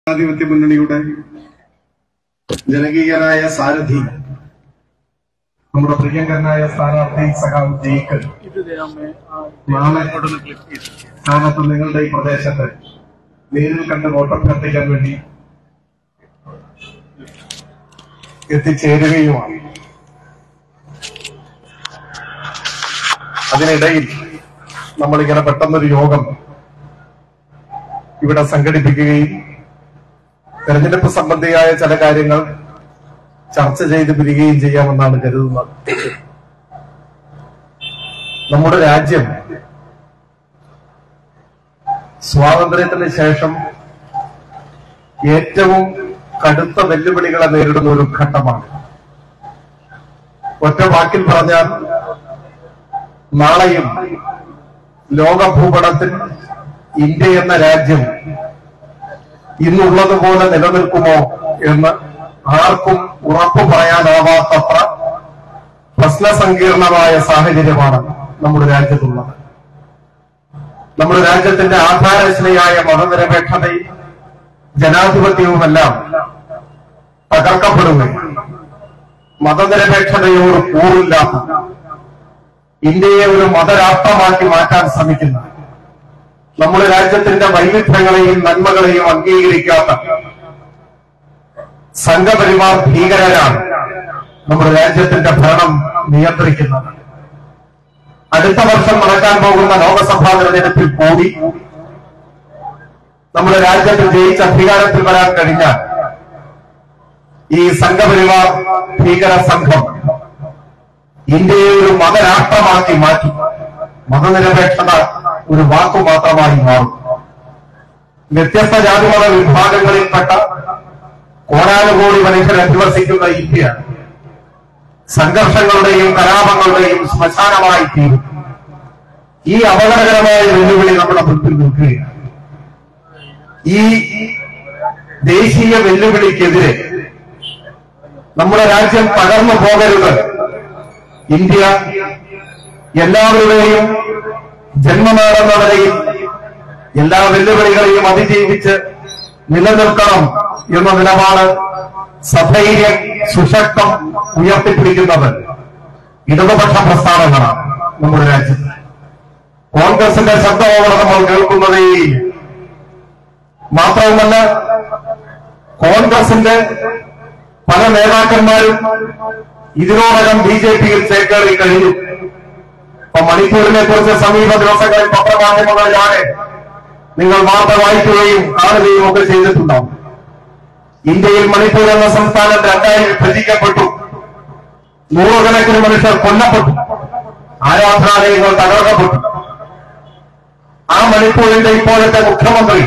ജനാധിപത്യ മുന്നണിയുടെ ജനകീയനായ സാരഥി നമ്മുടെ പ്രിയങ്കരനായ സ്ഥാനാർത്ഥി സഖാവ് ജയിക്കൽ നാളെ സ്ഥാനത്ത് നിങ്ങളുടെ ഈ പ്രദേശത്ത് നേരിൽ കണ്ട് വോട്ടഭ്യർത്ഥിക്കാൻ വേണ്ടി എത്തിച്ചേരുകയുമാണ് അതിനിടയിൽ നമ്മളിങ്ങനെ പെട്ടെന്നൊരു യോഗം ഇവിടെ സംഘടിപ്പിക്കുകയും തെരഞ്ഞെടുപ്പ് സംബന്ധിയായ ചില കാര്യങ്ങൾ ചർച്ച ചെയ്ത് പിരികയും ചെയ്യാമെന്നാണ് കരുതുന്നത് നമ്മുടെ രാജ്യം സ്വാതന്ത്ര്യത്തിന് ശേഷം ഏറ്റവും കടുത്ത വെല്ലുവിളികളെ നേരിടുന്ന ഒരു ഘട്ടമാണ് ഒറ്റ വാക്കിൽ പറഞ്ഞാൽ നാളെയും ലോക ഭൂപടത്തിൽ ഇന്ത്യ എന്ന രാജ്യം ഇന്നുള്ളതുപോലെ നിലനിൽക്കുമോ എന്ന് ആർക്കും ഉറപ്പു പറയാനാവാത്തത്ര പ്രശ്നസങ്കീർണമായ സാഹചര്യമാണ് നമ്മുടെ രാജ്യത്തുള്ളത് നമ്മുടെ രാജ്യത്തിന്റെ ആധാരശിലയായ മതനിരപേക്ഷതയും ജനാധിപത്യവുമെല്ലാം തകർക്കപ്പെടുകയും മതനിരപേക്ഷതയോട് കൂറില്ലാത്ത ഇന്ത്യയെ ഒരു മതരാഷ്ട്രമാക്കി മാറ്റാൻ ശ്രമിക്കുന്ന നമ്മുടെ രാജ്യത്തിന്റെ വൈവിധ്യങ്ങളെയും നന്മകളെയും അംഗീകരിക്കാത്ത സംഘപരിവാർ ഭീകരരാണ് നമ്മുടെ രാജ്യത്തിന്റെ ഭരണം നിയന്ത്രിക്കുന്നത് അടുത്ത വർഷം നടക്കാൻ പോകുന്ന ലോക്സഭാ തെരഞ്ഞെടുപ്പിൽ കൂടി നമ്മുടെ രാജ്യത്ത് ജയിച്ച് അധികാരത്തിൽ വരാൻ കഴിഞ്ഞാൽ ഈ സംഘപരിവാർ ഭീകര സംഘം ഇന്ത്യയെ ഒരു മതരാഷ്ട്രമാക്കി മാറ്റി മതനിരപേക്ഷത ഒരു വാക്കു മാത്രമായി മാറും വ്യത്യസ്ത ജാതിമത വിഭാഗങ്ങളിൽപ്പെട്ട കോടാനുകോടി മനുഷ്യർ അധിവസിക്കുന്ന ഇന്ത്യ സംഘർഷങ്ങളുടെയും കലാപങ്ങളുടെയും ശ്മശാനമായി തീരും ഈ അപകടകരമായ വെല്ലുവിളി നമ്മുടെ മുൻപിൽ നിൽക്കുകയാണ് ഈ ദേശീയ വെല്ലുവിളിക്കെതിരെ നമ്മുടെ രാജ്യം തകർന്നു പോകരുത് ഇന്ത്യ എല്ലാവരുടെയും ജന്മനാടെന്ന നിലയിൽ എല്ലാ വെല്ലുവിളികളെയും അതിജീവിച്ച് നിലനിൽക്കണം എന്ന നിലപാട് സധൈര്യം സുശക്തം ഉയർത്തിപ്പിടിക്കുന്നത് ഇടതുപക്ഷ പ്രസ്ഥാനങ്ങളാണ് നമ്മുടെ രാജ്യത്ത് കോൺഗ്രസിന്റെ ശബ്ദമാണ് നമ്മൾ കേൾക്കുന്നതേ മാത്രവുമല്ല കോൺഗ്രസിന്റെ പല നേതാക്കന്മാരും ഇതിനോടകം ബി ജെ പിയിൽ ചേക്കേറി കഴിഞ്ഞു അപ്പൊ മണിപ്പൂരിനെ കുറിച്ച് സമീപ ദിവസങ്ങളിൽ പത്രമാധ്യമങ്ങളിലാണ് നിങ്ങൾ വാർത്ത വായിക്കുകയും കാണുകയും ഒക്കെ ചെയ്തിട്ടുണ്ടാവും ഇന്ത്യയിൽ മണിപ്പൂർ എന്ന സംസ്ഥാനം രണ്ടായി വിഭജിക്കപ്പെട്ടു നൂറുകണക്കിന് മനുഷ്യർ കൊല്ലപ്പെട്ടു ആരാധനാലയങ്ങൾ തകർക്കപ്പെട്ടു ആ മണിപ്പൂരിന്റെ ഇപ്പോഴത്തെ മുഖ്യമന്ത്രി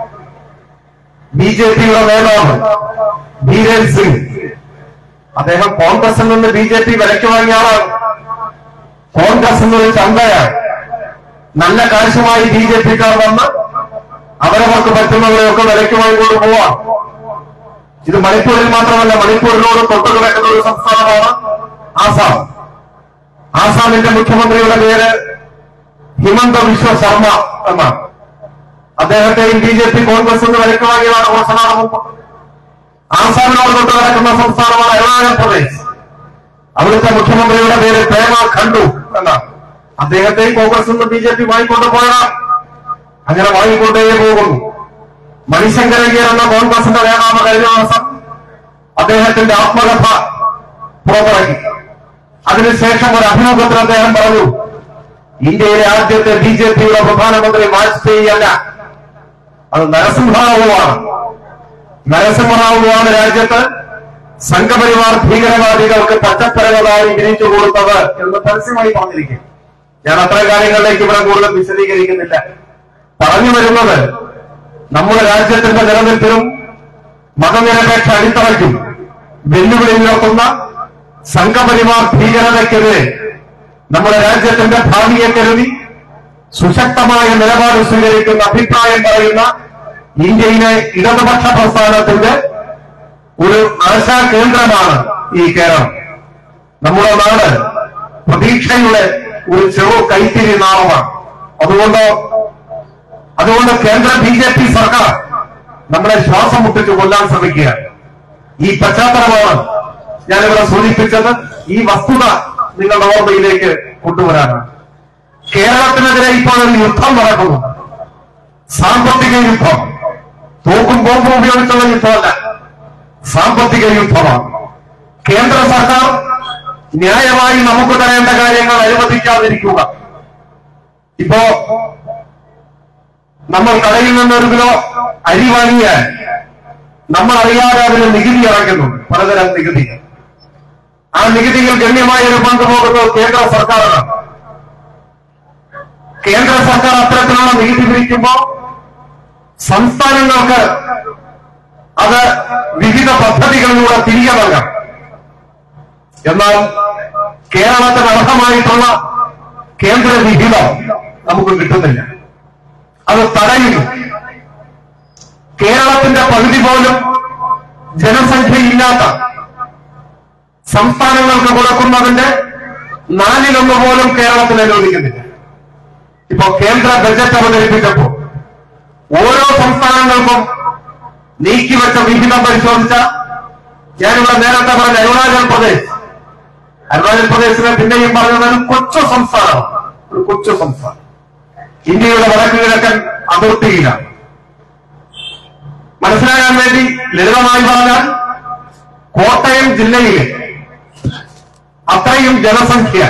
ബി ജെ പിയുടെ നേതാവ് ബീരേൻ സിംഗ് അദ്ദേഹം കോൺഗ്രസിൽ നിന്ന് ബി ജെ പി വിലയ്ക്ക് വാങ്ങിയ ആളാണ് കോൺഗ്രസ് എന്നൊരു ചന്തയാണ് നല്ല കാശുമായി ബി ജെ പിക്കാർ വന്ന് അവരവർക്ക് പറ്റുന്നവരെയൊക്കെ വിലയ്ക്ക് വാങ്ങിക്കൊണ്ട് പോവാം ഇത് മണിപ്പൂരിൽ മാത്രമല്ല മണിപ്പൂരിനോട് തൊട്ടുകിടക്കുന്ന ഒരു സംസ്ഥാനമാണ് ആസാം ആസാമിന്റെ മുഖ്യമന്ത്രിയുടെ പേര് ഹിമന്ത വിശ്വ ശർമ്മ എന്നാണ് അദ്ദേഹത്തെയും ബി ജെ പി കോൺഗ്രസ് എന്ന് വിലക്ക് വാങ്ങിയതാണ് കുറച്ച് നാൾ മുമ്പ് ആസാമിനോട് തൊട്ട് കിടക്കുന്ന സംസ്ഥാനമാണ് അരുണാചൽ പ്രദേശ് അവിടുത്തെ മുഖ്യമന്ത്രിയുടെ പേര് പേമ ഖണ്ഡു എന്നാണ് അദ്ദേഹത്തെയും കോൺഗ്രസ് നിന്ന് ബി ജെ പി വാങ്ങിക്കൊണ്ട് പോയതാണ് അങ്ങനെ വാങ്ങിക്കൊണ്ടേ പോകുന്നു മണിശങ്കരയ്യർ എന്ന കോൺഗ്രസിന്റെ നേതാവ് കഴിഞ്ഞ ദിവസം അദ്ദേഹത്തിന്റെ ആത്മകഥ പുറത്തിറക്കി അതിനുശേഷം ഒരു അഭിമുഖത്തിൽ അദ്ദേഹം പറഞ്ഞു ഇന്ത്യയിലെ ആദ്യത്തെ ബി ജെ പിയുടെ പ്രധാനമന്ത്രി വാജ്പേയി അല്ല അത് നരസിംഹറാവുവാണ് നരസിംഹറാവുവാണ് രാജ്യത്ത് സംഘപരിവാർ ഭീകരവാദികൾക്ക് പച്ചപ്പരവതായി വിരിച്ചു കൊടുത്തത് എന്ന് പരസ്യമായി പറഞ്ഞിരിക്കും ഞാൻ അത്തരം കാര്യങ്ങളിലേക്ക് ഇവിടെ കൂടുതൽ വിശദീകരിക്കുന്നില്ല പറഞ്ഞു വരുന്നത് നമ്മുടെ രാജ്യത്തിന്റെ നിലനിൽപ്പിനും മതനിരപേക്ഷ അടിത്തറയ്ക്കും വെല്ലുവിളി ഉയർത്തുന്ന സംഘപരിവാർ ഭീകരതയ്ക്കെതിരെ നമ്മുടെ രാജ്യത്തിന്റെ ഭാവിയെ കരുതി സുശക്തമായ നിലപാട് സ്വീകരിക്കുന്ന അഭിപ്രായം പറയുന്ന ഇന്ത്യയിലെ ഇടതുപക്ഷ പ്രസ്ഥാനത്തിന്റെ ഒരു ആശാ കേന്ദ്രമാണ് ഈ കേരളം നമ്മുടെ നാട് പ്രതീക്ഷയുടെ ഒരു ചെറു കൈത്തിരി നാളമാണ് അതുകൊണ്ട് അതുകൊണ്ട് കേന്ദ്ര ബി ജെ പി സർക്കാർ നമ്മളെ ശ്വാസം മുട്ടിച്ച് കൊല്ലാൻ ശ്രമിക്കുകയാണ് ഈ പശ്ചാത്തലമാണ് ഞാനിവിടെ സൂചിപ്പിച്ചത് ഈ വസ്തുത നിങ്ങളുടെ ഓർമ്മയിലേക്ക് കൊണ്ടുവരാനാണ് കേരളത്തിനെതിരെ ഇപ്പോൾ ഒരു യുദ്ധം നടക്കുന്നു സാമ്പത്തിക യുദ്ധം തോക്കും ബോംബും ഉപയോഗിച്ചുള്ള യുദ്ധമല്ല സാമ്പത്തിക യുദ്ധമാണ് കേന്ദ്ര സർക്കാർ ന്യായമായി നമുക്ക് തരേണ്ട കാര്യങ്ങൾ അനുവദിക്കാതിരിക്കുക ഇപ്പോ നമ്മൾ കടയിൽ നിന്ന് ഒരു കിലോ അരി വാങ്ങിയാൽ നമ്മൾ അറിയാതെ അതിന് നികുതി അടയ്ക്കുന്നുണ്ട് പലതരം നികുതികൾ ആ നികുതിയിൽ ഗണ്യമായ ഒരു പങ്ക് പോകുന്നത് കേന്ദ്ര സർക്കാരാണ് കേന്ദ്ര സർക്കാർ അത്തരത്തിലുള്ള നികുതി പിരിക്കുമ്പോൾ സംസ്ഥാനങ്ങൾക്ക് അത് വിവിധ പദ്ധതികളിലൂടെ തിരികെ നൽകാം എന്നാൽ കേരളത്തിന് അർഹമായിട്ടുള്ള കേന്ദ്ര വിഹിതം നമുക്ക് കിട്ടുന്നില്ല അത് തടയുന്നു കേരളത്തിന്റെ പകുതി പോലും ജനസംഖ്യയില്ലാത്ത സംസ്ഥാനങ്ങൾക്ക് കൊടുക്കുന്നതിന്റെ നാലിലൊന്ന് പോലും കേരളത്തിന് അനുവദിക്കുന്നില്ല ഇപ്പോ കേന്ദ്ര ബജറ്റ് അവതരിപ്പിച്ചപ്പോ ഓരോ സംസ്ഥാനങ്ങൾക്കും നീക്കിവെച്ച വിഹിതം പരിശോധിച്ച ഞാനിവിടെ നേരത്തെ പറഞ്ഞ അരുണാചൽ പ്രദേശ് അരുണാചൽ പ്രദേശിനെ പിന്നെയും പറഞ്ഞത് ഒരു കൊച്ചു സംസ്ഥാനമാണ് ഒരു കൊച്ചു സംസ്ഥാനം ഇന്ത്യയുടെ വടക്കു കിഴക്കൻ അതിർത്തിയിലാണ് മനസ്സിലാകാൻ വേണ്ടി ലളിതമായി പറഞ്ഞാൽ കോട്ടയം ജില്ലയിലെ അത്രയും ജനസംഖ്യ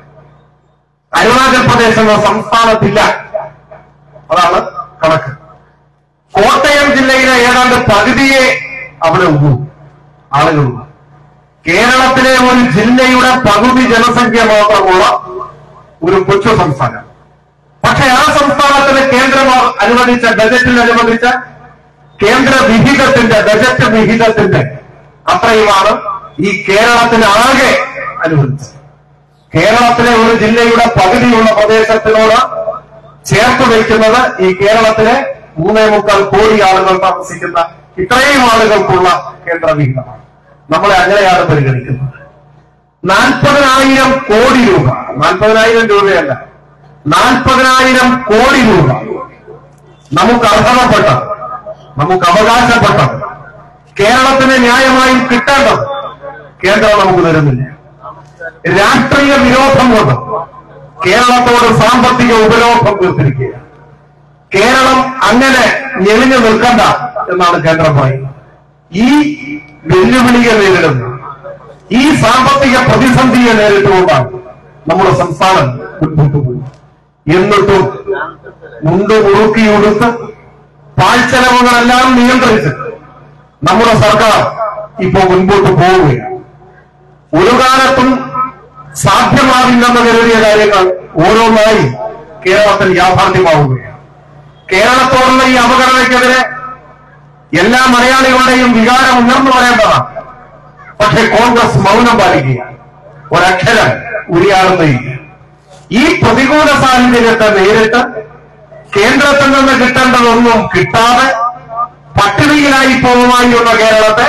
അരുണാചൽ പ്രദേശ് എന്ന സംസ്ഥാനത്തില്ല അതാണ് കണക്ക് കോട്ടയം ജില്ലയിലെ ഏതാണ്ട് പകുതിയെ അവിടെ ഉള്ളൂ ആളുകളുള്ളൂ കേരളത്തിലെ ഒരു ജില്ലയുടെ പകുതി ജനസംഖ്യ മാത്രമുള്ള ഒരു കൊച്ചു സംസ്ഥാനം പക്ഷെ ആ സംസ്ഥാനത്തിന് കേന്ദ്രം അനുവദിച്ച ബജറ്റിൽ അനുവദിച്ച കേന്ദ്ര വിഹിതത്തിന്റെ ബജറ്റ് വിഹിതത്തിന്റെ അത്രയുമാണ് ഈ കേരളത്തിന് ആകെ അനുവദിച്ചത് കേരളത്തിലെ ഒരു ജില്ലയുടെ പകുതിയുള്ള പ്രദേശത്തിനോട് ചേർത്ത് വയ്ക്കുന്നത് ഈ കേരളത്തിലെ മൂന്നേ മുക്കാൽ കോടി ആളുകൾ താമസിക്കുന്ന ഇത്രയും ആളുകൾക്കുള്ള കേന്ദ്ര വിഹിതമാണ് നമ്മളെ അങ്ങനെയാണ് പരിഗണിക്കുന്നത് നാൽപ്പതിനായിരം കോടി രൂപ നാൽപ്പതിനായിരം രൂപയല്ല നാൽപ്പതിനായിരം കോടി രൂപ നമുക്ക് അർഹതപ്പെട്ട നമുക്ക് അവകാശപ്പെട്ടത് കേരളത്തിന് ന്യായമായും കിട്ടേണ്ടത് കേന്ദ്രം നമുക്ക് തരുന്നില്ല രാഷ്ട്രീയ വിരോധം കൊണ്ട് കേരളത്തോട് സാമ്പത്തിക ഉപരോധം തീർത്തിരിക്കുകയാണ് കേരളം അങ്ങനെ ഞെളിഞ്ഞു നിൽക്കണ്ട എന്നാണ് കേന്ദ്രം പറയുന്നത് ഈ വെല്ലുവിളിയെ നേരിടുന്നു ഈ സാമ്പത്തിക പ്രതിസന്ധിയെ നേരിട്ടുകൊണ്ടാണ് നമ്മുടെ സംസ്ഥാനം മുൻപോട്ട് പോയി എന്നിട്ടും മുണ്ട് മുറുക്കിയുടുത്ത് പാഴ്ചെലവുകളെല്ലാം നിയന്ത്രിച്ച് നമ്മുടെ സർക്കാർ ഇപ്പോ മുൻപോട്ട് പോവുകയാണ് ഒരു കാലത്തും സാധ്യമാവില്ലെന്ന് കരുതിയ കാര്യങ്ങൾ ഓരോന്നായി കേരളത്തിൽ യാഥാർത്ഥ്യമാവുകയാണ് കേരളത്തോടുള്ള ഈ അവഗണനയ്ക്കെതിരെ എല്ലാ മലയാളികളുടെയും വികാരം ഉയർന്നു പറയേണ്ടതാണ് പക്ഷെ കോൺഗ്രസ് മൗനം പാലിക്കുകയാണ് ഒരക്ഷരം ഉരിയാടുന്നില്ല ഈ പ്രതികൂല സാഹചര്യത്തെ നേരിട്ട് കേന്ദ്രത്തിൽ നിന്ന് കിട്ടേണ്ടതൊന്നും കിട്ടാതെ പട്ടിണിയിലായി പോകുമായുള്ള കേരളത്തെ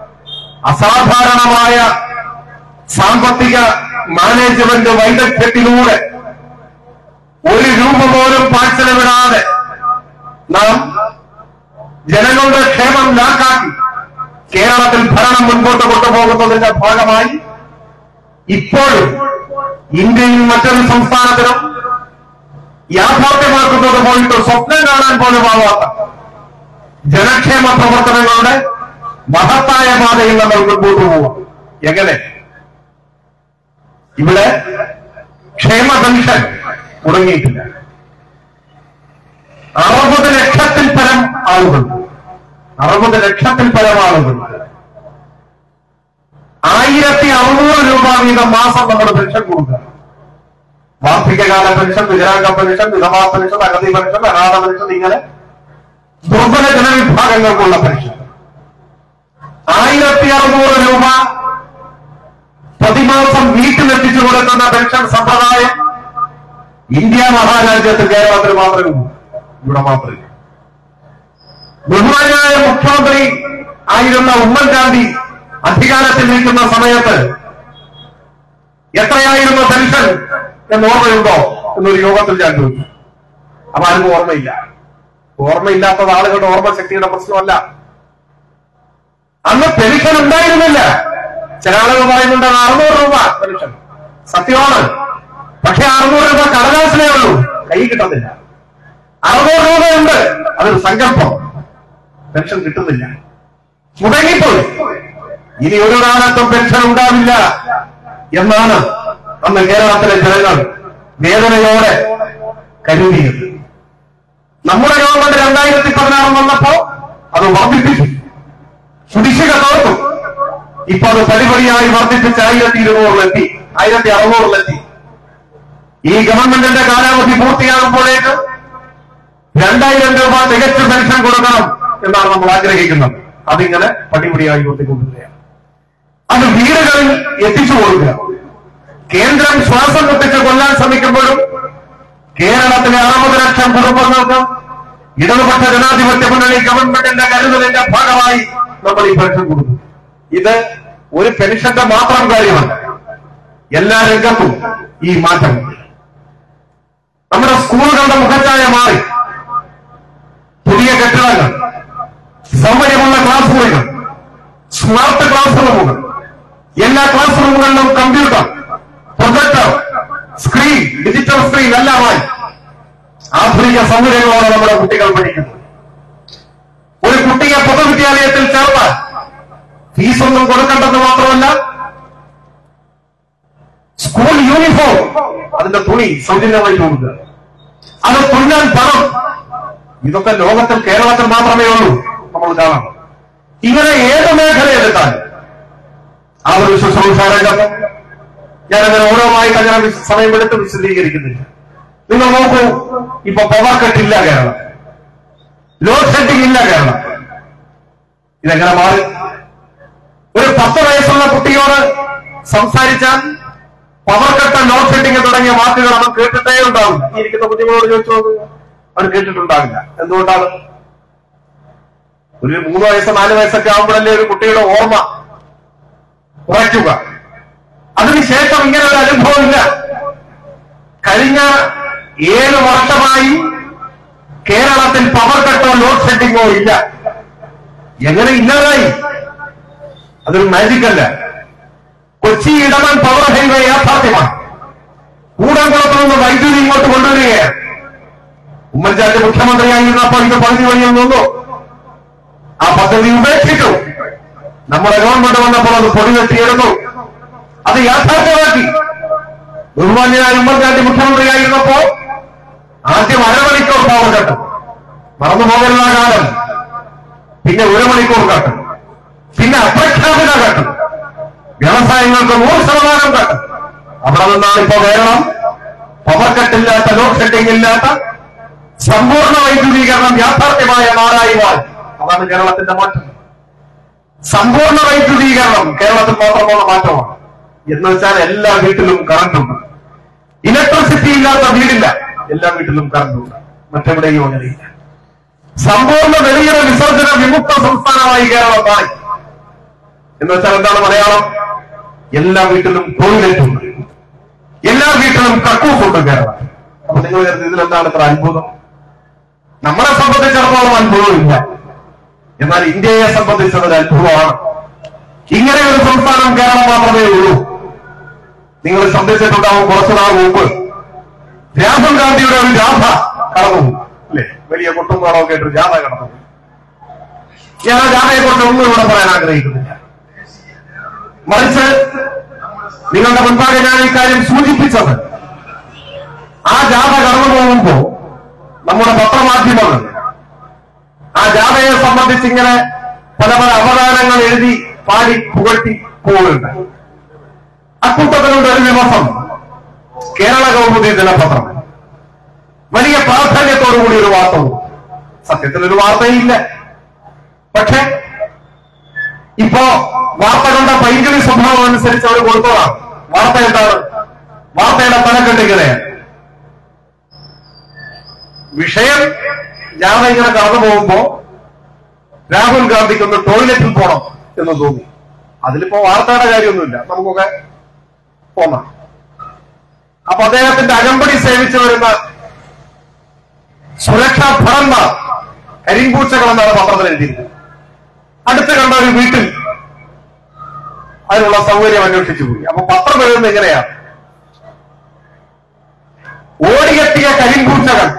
അസാധാരണമായ സാമ്പത്തിക മാനേജ്മെന്റ് വൈദഗ്ധ്യത്തിലൂടെ ഒരു രൂപ പോലും പാഴ്ചലവിടാതെ നാം ജനങ്ങളുടെ ക്ഷേമം ലാക്കാക്കി കേരളത്തിൽ ഭരണം മുൻപോട്ട് കൊണ്ടുപോകുന്നതിന്റെ ഭാഗമായി ഇപ്പോഴും ഇന്ത്യയിൽ മറ്റൊരു സംസ്ഥാനത്തിനും യാഥാർത്ഥ്യമാക്കുന്നത് പോയിട്ട് സ്വപ്നം കാണാൻ പോലും ആവാത്ത ജനക്ഷേമ പ്രവർത്തനങ്ങളുടെ മഹത്തായ പാതയിൽ നമ്മൾ മുൻപോട്ട് പോവാം എങ്ങനെ ഇവിടെ ക്ഷേമ പെൻഷൻ മുടങ്ങിയിട്ടില്ല അറുപത് ലക്ഷത്തിൽ പരം ആളുകൾ അറുപത് ലക്ഷത്തിൽ പരം ആളുകൾ ആയിരത്തി അറുന്നൂറ് രൂപ വീതം മാസം നമ്മൾ പെൻഷൻ കൊടുക്കുക വാർഷികകാല പെൻഷൻ വികലാംഗ പെൻഷൻ വിധവാ പെൻഷൻ അഗതി പെൻഷൻ അനാഥ പെൻഷൻ ഇങ്ങനെ ദുർബല ജനവിഭാഗങ്ങൾക്കുള്ള പെൻഷൻ ആയിരത്തി അറുന്നൂറ് രൂപ പ്രതിമാസം വീട്ടിലെത്തിച്ചു കൊടുക്കുന്ന പെൻഷൻ സമ്പ്രദായം ഇന്ത്യ മഹാരാജ്യത്ത് കേരളത്തിൽ മാത്രമേ ഉള്ളൂ ഇവിടെ മാത്രമേ ബഹുമാനായ മുഖ്യമന്ത്രി ആയിരുന്ന ഉമ്മൻചാണ്ടി അധികാരത്തിൽ നിൽക്കുന്ന സമയത്ത് എത്രയായിരുന്നു പെൻഷൻ എന്ന് ഓർമ്മയുണ്ടോ എന്നൊരു യോഗത്തിൽ ഞാൻ ചോദിച്ചു അപ്പൊ ആർക്കും ഓർമ്മയില്ല ഓർമ്മയില്ലാത്തത് ആളുകളുടെ ഓർമ്മശക്തിയുടെ പ്രശ്നമല്ല അന്ന് പെൻഷൻ ഉണ്ടായിരുന്നില്ല ചില ആളുകൾ പറയുന്നുണ്ട് അത് അറുന്നൂറ് രൂപ പെൻഷൻ സത്യമാണ് പക്ഷെ അറുന്നൂറ് രൂപ കടലാസിലേ ഉള്ളൂ കൈ കിട്ടുന്നില്ല അറുന്നൂറ് രൂപയുണ്ട് അതൊരു സങ്കല്പം പെൻഷൻ കിട്ടുന്നില്ല മുടങ്ങിപ്പോയി ഇനി ഒരു കാലത്തും പെൻഷൻ ഉണ്ടാവില്ല എന്നാണ് അന്ന് കേരളത്തിലെ ജനങ്ങൾ വേദനയോടെ കരുതിയത് നമ്മുടെ ഗവൺമെന്റ് രണ്ടായിരത്തി പതിനാറ് വന്നപ്പോ അത് വർദ്ധിപ്പിച്ചു കുടിശ്ശിക തോർത്തു ഇപ്പൊ അത് പടിപടിയായി വർദ്ധിപ്പിച്ച് ആയിരത്തി ഇരുന്നൂറിലെത്തി ആയിരത്തി അറുന്നൂറിലെത്തി ഈ ഗവൺമെന്റിന്റെ കാലാവധി പൂർത്തിയാകുമ്പോഴേക്ക് രണ്ടായിരം രൂപ തികച്ച പെൻഷൻ കൊടുക്കണം എന്നാണ് നമ്മൾ ആഗ്രഹിക്കുന്നത് അതിങ്ങനെ പടിപടിയായി ഉയർത്തിക്കൊണ്ടുവരികയാണ് അത് വീടുകളിൽ എത്തിച്ചു കൊടുക്കുക കേന്ദ്രം ശ്വാസം മുട്ടിച്ച് കൊല്ലാൻ ശ്രമിക്കുമ്പോഴും കേരളത്തിലെ അറുപത് ലക്ഷം കുടുംബങ്ങൾക്ക് ഇടതുപക്ഷ ജനാധിപത്യ മുന്നണി ഗവൺമെന്റിന്റെ കരുതലിന്റെ ഭാഗമായി നമ്മൾ ഈ പെൻഷൻ കൊടുക്കും ഇത് ഒരു പെൻഷന്റെ മാത്രം കാര്യമല്ല എല്ലാ രംഗത്തും ഈ മാറ്റം നമ്മുടെ സ്കൂളുകളുടെ മുഖച്ഛായ മാറി പുതിയ കെട്ടിടങ്ങൾ സൗകര്യമുള്ള ക്ലാസ് മുറികൾ സ്മാർട്ട് ക്ലാസ് റൂമുകൾ എല്ലാ ക്ലാസ് റൂമുകളിലും computer projector screen digital screen എല്ലാമായി ആധുനിക സൗകര്യങ്ങളോടെ നമ്മുടെ കുട്ടികൾ പഠിക്കുന്നു ഒരു കുട്ടിയെ പൊതുവിദ്യാലയത്തിൽ ചേർത്താൽ ഫീസൊന്നും കൊടുക്കേണ്ടത് മാത്രമല്ല സ്കൂൾ യൂണിഫോം അതിന്റെ തുണി സൗജന്യമായി കൊടുക്കുക അത് തുന്നാൻ പണം ഇതൊക്കെ ലോകത്തിൽ കേരളത്തിൽ മാത്രമേ ഉള്ളൂ നമ്മൾ കാണാം ഇവരെ ഏത് മേഖല എടുത്താൽ ആ ഒരു ശുശ്രൂഷ രംഗത്ത് ഞാനങ്ങനെ ഓരോമായി അങ്ങനെ വിശ- സമയമെടുത്ത് വിശദീകരിക്കുന്നില്ല നിങ്ങൾ നോക്കൂ ഇപ്പൊ പവർ കട്ട് ഇല്ല കേരളം ലോഡ് ഷെഡിംഗ് ഇല്ല കേരളം ഇതെങ്ങനെ മാറി ഒരു പത്ത് വയസ്സുള്ള കുട്ടിയോട് സംസാരിച്ചാൽ പവർ കട്ട് ലോഡ് ഷെഡിംഗ് തുടങ്ങിയ വാക്കുകൾ അവൻ കേട്ടിട്ടേ ഉണ്ടാവില്ല ഈ ഇരിക്കുന്ന കുട്ടികളോട് ചോദിച്ചു നോക്കുക അവൻ കേട്ടിട്ടുണ്ടാവില്ല എന്തുകൊണ്ടാണ് ഒരു മൂന്ന് വയസ്സ് നാല് വയസ്സൊക്കെ ആകുമ്പോഴല്ലേ ഒരു കുട്ടിയുടെ ഓർമ്മ കുറയ്ക്കുക അതിനുശേഷം ഇങ്ങനെ ഒരു അനുഭവമില്ല കഴിഞ്ഞ ഏഴ് വർഷമായി കേരളത്തിൽ പവർ കട്ടോ ലോഡ് ഷെഡിങ്ങോ ഇല്ല എങ്ങനെ ഇല്ലാതായി അതൊരു മാജിക് അല്ല കൊച്ചി ഇടമൺ പവർ ഹൈവേ യാഥാർത്ഥ്യമാണ് കൂടംകുളത്ത് നിന്ന് വൈദ്യുതി ഇങ്ങോട്ട് കൊണ്ടുവരികയാണ് ഉമ്മൻചാണ്ടി മുഖ്യമന്ത്രിയായിരുന്നപ്പോൾ ഇത് പകുതി വഴിയിൽ നിന്നു ആ പദ്ധതി ഉപേക്ഷിച്ചു നമ്മുടെ ഗവൺമെന്റ് വന്നപ്പോൾ അത് പൊടിവെട്ടിയെടുത്തു അത് യാഥാർത്ഥ്യമാക്കി ബഹുമാന്യനായ ഉമ്മൻചാണ്ടി മുഖ്യമന്ത്രിയായിരുന്നപ്പോ ആദ്യം അരമണിക്കൂർ പവർ കട്ട് മറന്നു പോകരുന്ന കാലം പിന്നെ ഒരു മണിക്കൂർ കട്ട് പിന്നെ അപ്രഖ്യാപിത കട്ട് വ്യവസായങ്ങൾക്ക് നൂറ് ശതമാനം കട്ട് അവിടെ നിന്നാണ് ഇപ്പോ കേരളം പവർ കട്ടില്ലാത്ത ലോഡ് ഷെഡിംഗ് ഇല്ലാത്ത സമ്പൂർണ്ണ വൈദ്യുതീകരണം യാഥാർത്ഥ്യമായ നാടായി മാറി അതാണ് കേരളത്തിന്റെ മാറ്റം സമ്പൂർണ്ണ വൈദ്യുതീകരണം കേരളത്തിൽ മാത്രമുള്ള മാറ്റമാണ് എന്ന് വെച്ചാൽ എല്ലാ വീട്ടിലും കറണ്ട് ഉണ്ട് ഇലക്ട്രിസിറ്റി ഇല്ലാത്ത വീടില്ല എല്ലാ വീട്ടിലും കറണ്ട് ഉണ്ട് മറ്റെവിടെയും അങ്ങനെയില്ല സമ്പൂർണ്ണ വെളിയുടെ വിസർജന വിമുക്ത സംസ്ഥാനമായി കേരളം മാറി എന്ന് വെച്ചാൽ എന്താണ് മലയാളം എല്ലാ വീട്ടിലും ടോയ്ലറ്റ് ഉണ്ട് എല്ലാ വീട്ടിലും കക്കൂസ് ഉണ്ട് കേരളം അപ്പൊ നിങ്ങൾ കരുതി ഇതിലെന്താണ് ഇത്ര അത്ഭുതം നമ്മളെ സംബന്ധിച്ചിടത്തോളം അത്ഭുതമില്ല എന്നാൽ ഇന്ത്യയെ സംബന്ധിച്ചത് ഒരു അത്ഭുതമാണ് ഇങ്ങനെ ഒരു സംസ്ഥാനം കേരളം മാത്രമേ ഉള്ളൂ നിങ്ങൾ ശ്രദ്ധിച്ചിട്ടുണ്ടാവും കുറച്ചു നാൾ മുമ്പ് രാഹുൽ ഗാന്ധിയുടെ ഒരു ജാഥ കടന്നു അല്ലെ വലിയ കൊട്ടും പാടമൊക്കെ ആയിട്ട് ഒരു ജാഥ കടന്നു ഞാൻ ആ ജാഥയെ കുറിച്ച് ഒന്നും ഇവിടെ പറയാൻ ആഗ്രഹിക്കുന്നില്ല മറിച്ച് നിങ്ങളുടെ മുൻപാകെ ഞാൻ ഇക്കാര്യം സൂചിപ്പിച്ചത് ആ ജാഥ കടന്നു പോകുമ്പോ നമ്മുടെ പത്രമാധ്യമങ്ങൾ ആ ജാഥയെ സംബന്ധിച്ച് ഇങ്ങനെ പല പല അവതാരങ്ങൾ എഴുതി പാടി പുകഴ്ത്തി പോവുകയുണ്ട് അക്കൂട്ടത്തിലുണ്ട് ഒരു ദിവസം കേരള കൗമുദി ദിനപത്രം വലിയ പ്രാധാന്യത്തോടുകൂടി ഒരു വാർത്ത വന്നു. സത്യത്തിൽ ഒരു വാർത്തയില്ല പക്ഷെ ഇപ്പോ വാർത്തകളുടെ പൈങ്കിളി സ്വഭാവം അനുസരിച്ച് അവർ കൊടുത്തതാണ് വാർത്ത എന്താണ് വാർത്തയുടെ തലക്കെട്ടിങ്ങനെയാണ് വിഷയം ഞാൻ ഇങ്ങനെ കടന്നു പോകുമ്പോ രാഹുൽ ഗാന്ധിക്ക് ഒന്ന് ടോയ്ലറ്റിൽ പോണം എന്ന് തോന്നി അതിലിപ്പോ വാർത്തയുടെ കാര്യമൊന്നുമില്ല നമുക്കൊക്കെ പോന്നാം അപ്പൊ അദ്ദേഹത്തിന്റെ അകമ്പടി സേവിച്ചു വരുന്ന സുരക്ഷാ ഭടന്മാർ കരിമ്പൂച്ചകൾ എന്നാണ് പത്രത്തിൽ എഴുതിയിരിക്കുന്നത് അടുത്ത് കണ്ട ഒരു വീട്ടിൽ അതിനുള്ള സൗകര്യം അന്വേഷിച്ചു പോയി അപ്പൊ പത്രം എഴുതുന്നത് എങ്ങനെയാണ് ഓടിയെത്തിയ കരിമ്പൂച്ചകൾ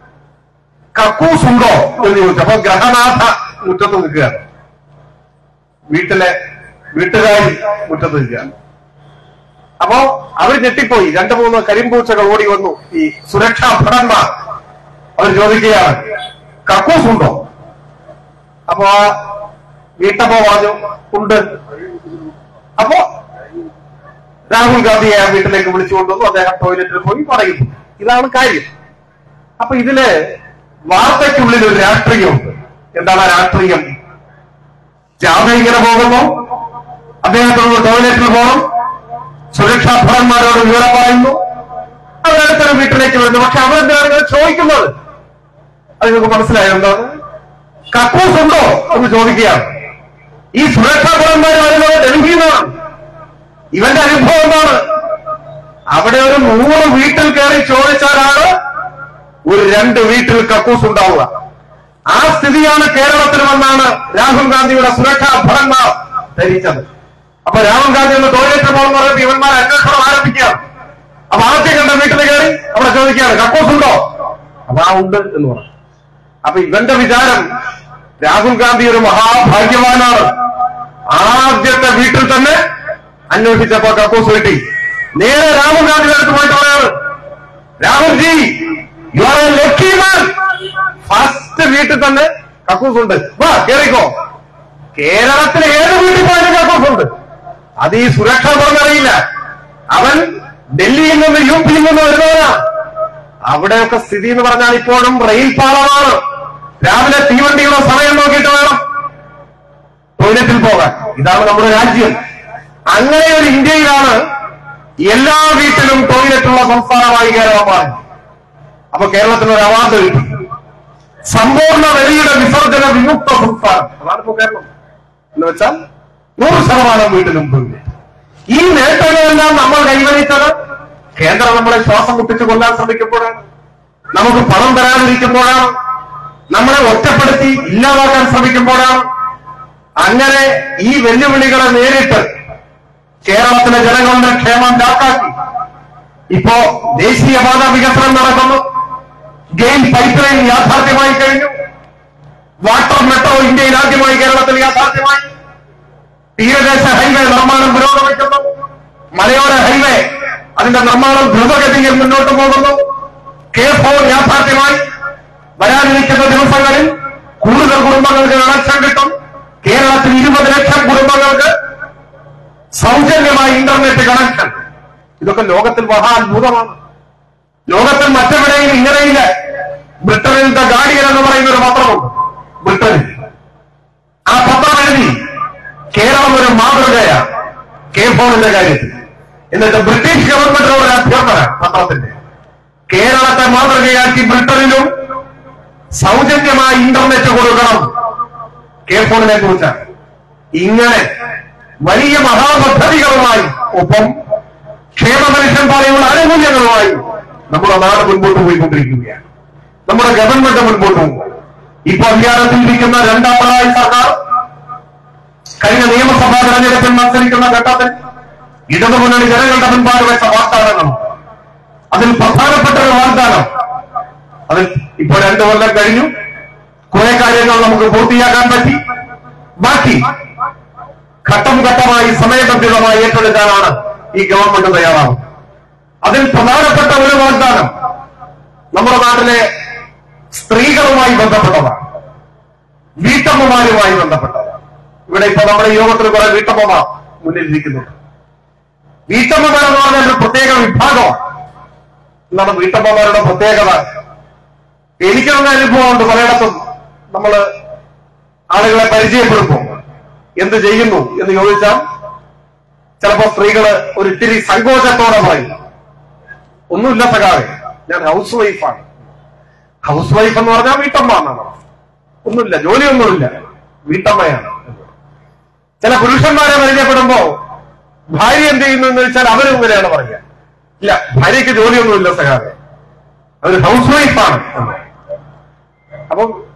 കക്കൂസ് ഉണ്ടോ എന്ന് ചോദിച്ചു അപ്പൊ ഗ്രഹനാഥ മുറ്റത്ത് നിൽക്കുകയാണ് വീട്ടിലെ വീട്ടുകാരി മുറ്റത്ത് നിൽക്കുകയാണ് അപ്പോ അവർ ഞെട്ടിപ്പോയി രണ്ടു മൂന്ന് കരിമ്പൂച്ചകൾ ഓടി വന്നു ഈ സുരക്ഷാ ഭടന്മാർ അവർ ചോദിക്കുകയാണ് കക്കൂസ് ഉണ്ടോ അപ്പൊ ആ വീട്ടമ്മ പറഞ്ഞു ഉണ്ട് അപ്പോ രാഹുൽ ഗാന്ധിയെ ആ വീട്ടിലേക്ക് വിളിച്ചു കൊണ്ടുവന്നു അദ്ദേഹം ടോയ്ലറ്റിൽ പോയി പറയുന്നു ഇതാണ് കാര്യം അപ്പൊ ഇതില് വാർത്തയ്ക്കുള്ളിൽ ഒരു രാഷ്ട്രീയമുണ്ട് എന്താണ് ആ രാഷ്ട്രീയം ജാഥ ഇങ്ങനെ പോകുന്നു അദ്ദേഹത്തോട് ടോയ്ലറ്റിൽ പോകണം സുരക്ഷാ ഭടന്മാരോട് വിവരം പറയുന്നു അവരടുത്തൊരു വീട്ടിലേക്ക് വരുന്നു പക്ഷെ അവരെന്താണ് ഇങ്ങനെ ചോദിക്കുന്നത് അത് നിങ്ങൾക്ക് മനസ്സിലായോ എന്താണ് കക്കൂസ് ഉണ്ടോ എന്ന് ചോദിക്കുകയാണ് ഈ സുരക്ഷാ ഭടന്മാർ വരുന്നത് ഡൽഹിയിൽ നിന്നാണ് ഇവന്റെ അനുഭവം എന്താണ് അവിടെ ഒരു നൂറ് വീട്ടിൽ കയറി ചോദിച്ചാലാണ് ഒരു രണ്ട് വീട്ടിൽ കക്കൂസ് ഉണ്ടാവുക ആ സ്ഥിതിയാണ് കേരളത്തിലുമെന്നാണ് രാഹുൽ ഗാന്ധിയുടെ സുരക്ഷാ ഭടന്മാർ ധരിച്ചത് അപ്പൊ രാഹുൽ ഗാന്ധി ഒന്ന് ടോയ്ലറ്റ് പോകുന്ന പറയുമ്പോൾ ഇവന്മാർ അന്വേഷണം ആരംഭിക്കുകയാണ് അപ്പൊ ആദ്യം കണ്ട വീട്ടിൽ കയറി അവിടെ ചോദിക്കുകയാണ് കക്കൂസ് ഉണ്ടോ അപ്പൊ ആ ഉണ്ട് എന്ന് പറഞ്ഞു അപ്പൊ ഇവന്റെ വിചാരം രാഹുൽ ഗാന്ധി ഒരു മഹാഭാഗ്യവാനാണ് ആദ്യത്തെ വീട്ടിൽ തന്നെ അന്വേഷിച്ചപ്പോ കക്കൂസ് കിട്ടി നേരെ രാഹുൽ ഗാന്ധിയുടെ അടുത്ത് പോയിട്ട് പറയാണ് Rahul ji you are a lucky man first വീട്ടിൽ തന്നെ കക്കൂസ് ഉണ്ട് വാ കേറിക്കോ കേരളത്തിൽ ഏത് വീട്ടിൽ പോയാലും കക്കൂസ് ഉണ്ട് അത് ഈ സുരക്ഷ പറഞ്ഞറിയില്ല അവൻ ഡൽഹിയിൽ നിന്ന് യു പിയിൽ നിന്ന് വരുന്നവനാ അവിടെയൊക്കെ സ്ഥിതി എന്ന് പറഞ്ഞാൽ ഇപ്പോഴും റെയിൽ പാളമാണ് രാവിലെ തീവണ്ടിയുടെ സമയം നോക്കിയിട്ട് വേണം ടോയ്ലറ്റിൽ പോകാൻ ഇതാണ് നമ്മുടെ രാജ്യം അങ്ങനെ ഒരു ഇന്ത്യയിലാണ് എല്ലാ വീട്ടിലും ടോയ്ലറ്റുള്ള സംസ്ഥാനമായി കേരളം മാറി അപ്പൊ കേരളത്തിന് ഒരു അവാർഡ് കിട്ടി സമ്പൂർണ്ണ വെളിയുടെ വിസർജന വിമുക്ത സംസ്ഥാനം അതാണ് ഇപ്പോ കേരളം എന്ന് വെച്ചാൽ നൂറ് ശതമാനം വീട്ടിലും ടോയ്ലറ്റ് ഈ നേട്ടങ്ങളെല്ലാം നമ്മൾ കൈവരിച്ചത് കേന്ദ്രം നമ്മളെ ശ്വാസം മുട്ടിച്ച് കൊല്ലാൻ ശ്രമിക്കുമ്പോഴാണ് നമുക്ക് പണം തരാതിരിക്കുമ്പോഴാണ് നമ്മളെ ഒറ്റപ്പെടുത്തി ഇല്ലാതാക്കാൻ ശ്രമിക്കുമ്പോഴാണ് അങ്ങനെ ഈ വെല്ലുവിളികളെ നേരിട്ട് കേരളത്തിലെ ജനങ്ങളുടെ ക്ഷേമം ചാക്കാക്കി ഇപ്പോ ദേശീയപാത വികസനം നടക്കുന്നു ഗെയിം പൈപ്പ് ലൈൻ യാഥാർത്ഥ്യമായി കഴിഞ്ഞു വാട്ടർ മെട്രോ ഇന്ത്യയിൽ ആദ്യമായി കേരളത്തിൽ യാഥാർത്ഥ്യമായി തീരദേശ ഹൈവേ നിർമ്മാണം പുരോഗമിക്കുന്നു മലയോര ഹൈവേ അതിന്റെ നിർമ്മാണം ദ്രുതഗതിയിൽ മുന്നോട്ട് പോകുന്നു കെ ഫോൺ യാഥാർത്ഥ്യമായി വരാനിരിക്കുന്ന ദിവസങ്ങളിൽ കൂടുതൽ കുടുംബങ്ങൾക്ക് കണക്ഷൻ കിട്ടും കേരളത്തിൽ ഇരുപത് ലക്ഷം കുടുംബങ്ങൾക്ക് സൗജന്യമായി ഇന്റർനെറ്റ് കണക്ഷൻ ഇതൊക്കെ ലോകത്തിൽ മഹാത്ഭുതമാണ് ലോകത്തിൽ മറ്റെവിടെയും ഇങ്ങനെയില്ല ബ്രിട്ടനിൽ ദ ഗാർഡിയൻ എന്ന് പറയുന്ന ഒരു പത്രമുണ്ട് ബ്രിട്ടനിൽ ആ പത്രം എഴുതി കേരളം ഒരു മാതൃകയാണ് കെ ഫോണിന്റെ കാര്യത്തിൽ എന്നിട്ട് ബ്രിട്ടീഷ് ഗവൺമെന്റിനോട് ഒരു അഭ്യർത്ഥന പത്രത്തിന്റെ കേരളത്തെ മാതൃകയാക്കി ബ്രിട്ടനിലും സൗജന്യമായി ഇന്റർനെറ്റ് കൊടുക്കണം കെ ഫോണിനെ കുറിച്ചാണ് ഇങ്ങനെ വലിയ മഹാപദ്ധതികളുമായി ഒപ്പം ക്ഷേമ പെൻഷൻ പോലെയുള്ള ആനുകൂല്യങ്ങളുമായി നമ്മുടെ നാട് മുൻപോട്ട് പോയിക്കൊണ്ടിരിക്കുകയാണ് നമ്മുടെ ഗവൺമെന്റ് മുൻപോട്ട് പോകും ഇപ്പൊ അധികാരത്തിൽ ഇരിക്കുന്ന രണ്ടാം പിണറായി സർക്കാർ കഴിഞ്ഞ നിയമസഭാ തെരഞ്ഞെടുപ്പിൽ മത്സരിക്കുന്ന ഘട്ടത്തിൽ ഇടതുമുന്നണി ജനങ്ങളുടെ മുൻപാകെ വെച്ച വാഗ്ദാനങ്ങൾ അതിൽ പ്രധാനപ്പെട്ട ഒരു വാഗ്ദാനം അതിൽ ഇപ്പൊ രണ്ടു കൊല്ലം കഴിഞ്ഞു കുറെ കാര്യങ്ങൾ നമുക്ക് പൂർത്തിയാക്കാൻ പറ്റി ബാക്കി ഘട്ടം ഘട്ടമായി സമയബന്ധിതമായി ഏറ്റെടുക്കാനാണ് ഈ ഗവൺമെന്റ് തയ്യാറാവുന്നത് അതിൽ പ്രധാനപ്പെട്ട ഒരു വാഗ്ദാനം നമ്മുടെ നാട്ടിലെ സ്ത്രീകളുമായി ബന്ധപ്പെട്ടതാണ് വീട്ടമ്മമാരുമായി ബന്ധപ്പെട്ടതാണ് ഇവിടെ ഇപ്പൊ നമ്മുടെ ഈ യോഗത്തിൽ കുറെ വീട്ടമ്മമാർ മുന്നിലിരിക്കുന്നുണ്ട് വീട്ടമ്മമാർ എന്ന് പറഞ്ഞാൽ ഒരു പ്രത്യേക വിഭാഗമാണ് എന്താണ് വീട്ടമ്മമാരുടെ പ്രത്യേകത എനിക്കൊന്നും അനുഭവമുണ്ട് പലയിടത്തും നമ്മള് ആളുകളെ പരിചയപ്പെടുമ്പോൾ എന്ത് ചെയ്യുന്നു എന്ന് ചോദിച്ചാൽ ചിലപ്പോ സ്ത്രീകള് ഒരു ഇത്തിരി സങ്കോചത്തോടെ പറയും ഒന്നുമില്ല സഖാവെ ഞാൻ ഹൗസ് വൈഫാണ് ഹൗസ് വൈഫ് എന്ന് പറഞ്ഞാൽ വീട്ടമ്മ എന്നാണ് ഒന്നുമില്ല ജോലിയൊന്നുമില്ല വീട്ടമ്മയാണ് ചില പുരുഷന്മാരെ പരിചയപ്പെടുമ്പോ ഭാര്യ എന്ത് ചെയ്യുന്നു എന്ന് വെച്ചാൽ അവരും ഇങ്ങനെയാണ് പറയുക ഇല്ല ഭാര്യയ്ക്ക് ജോലിയൊന്നുമില്ല സഖാവെ അവർ ഹൗസ് വൈഫാണ് എന്ന്. അപ്പം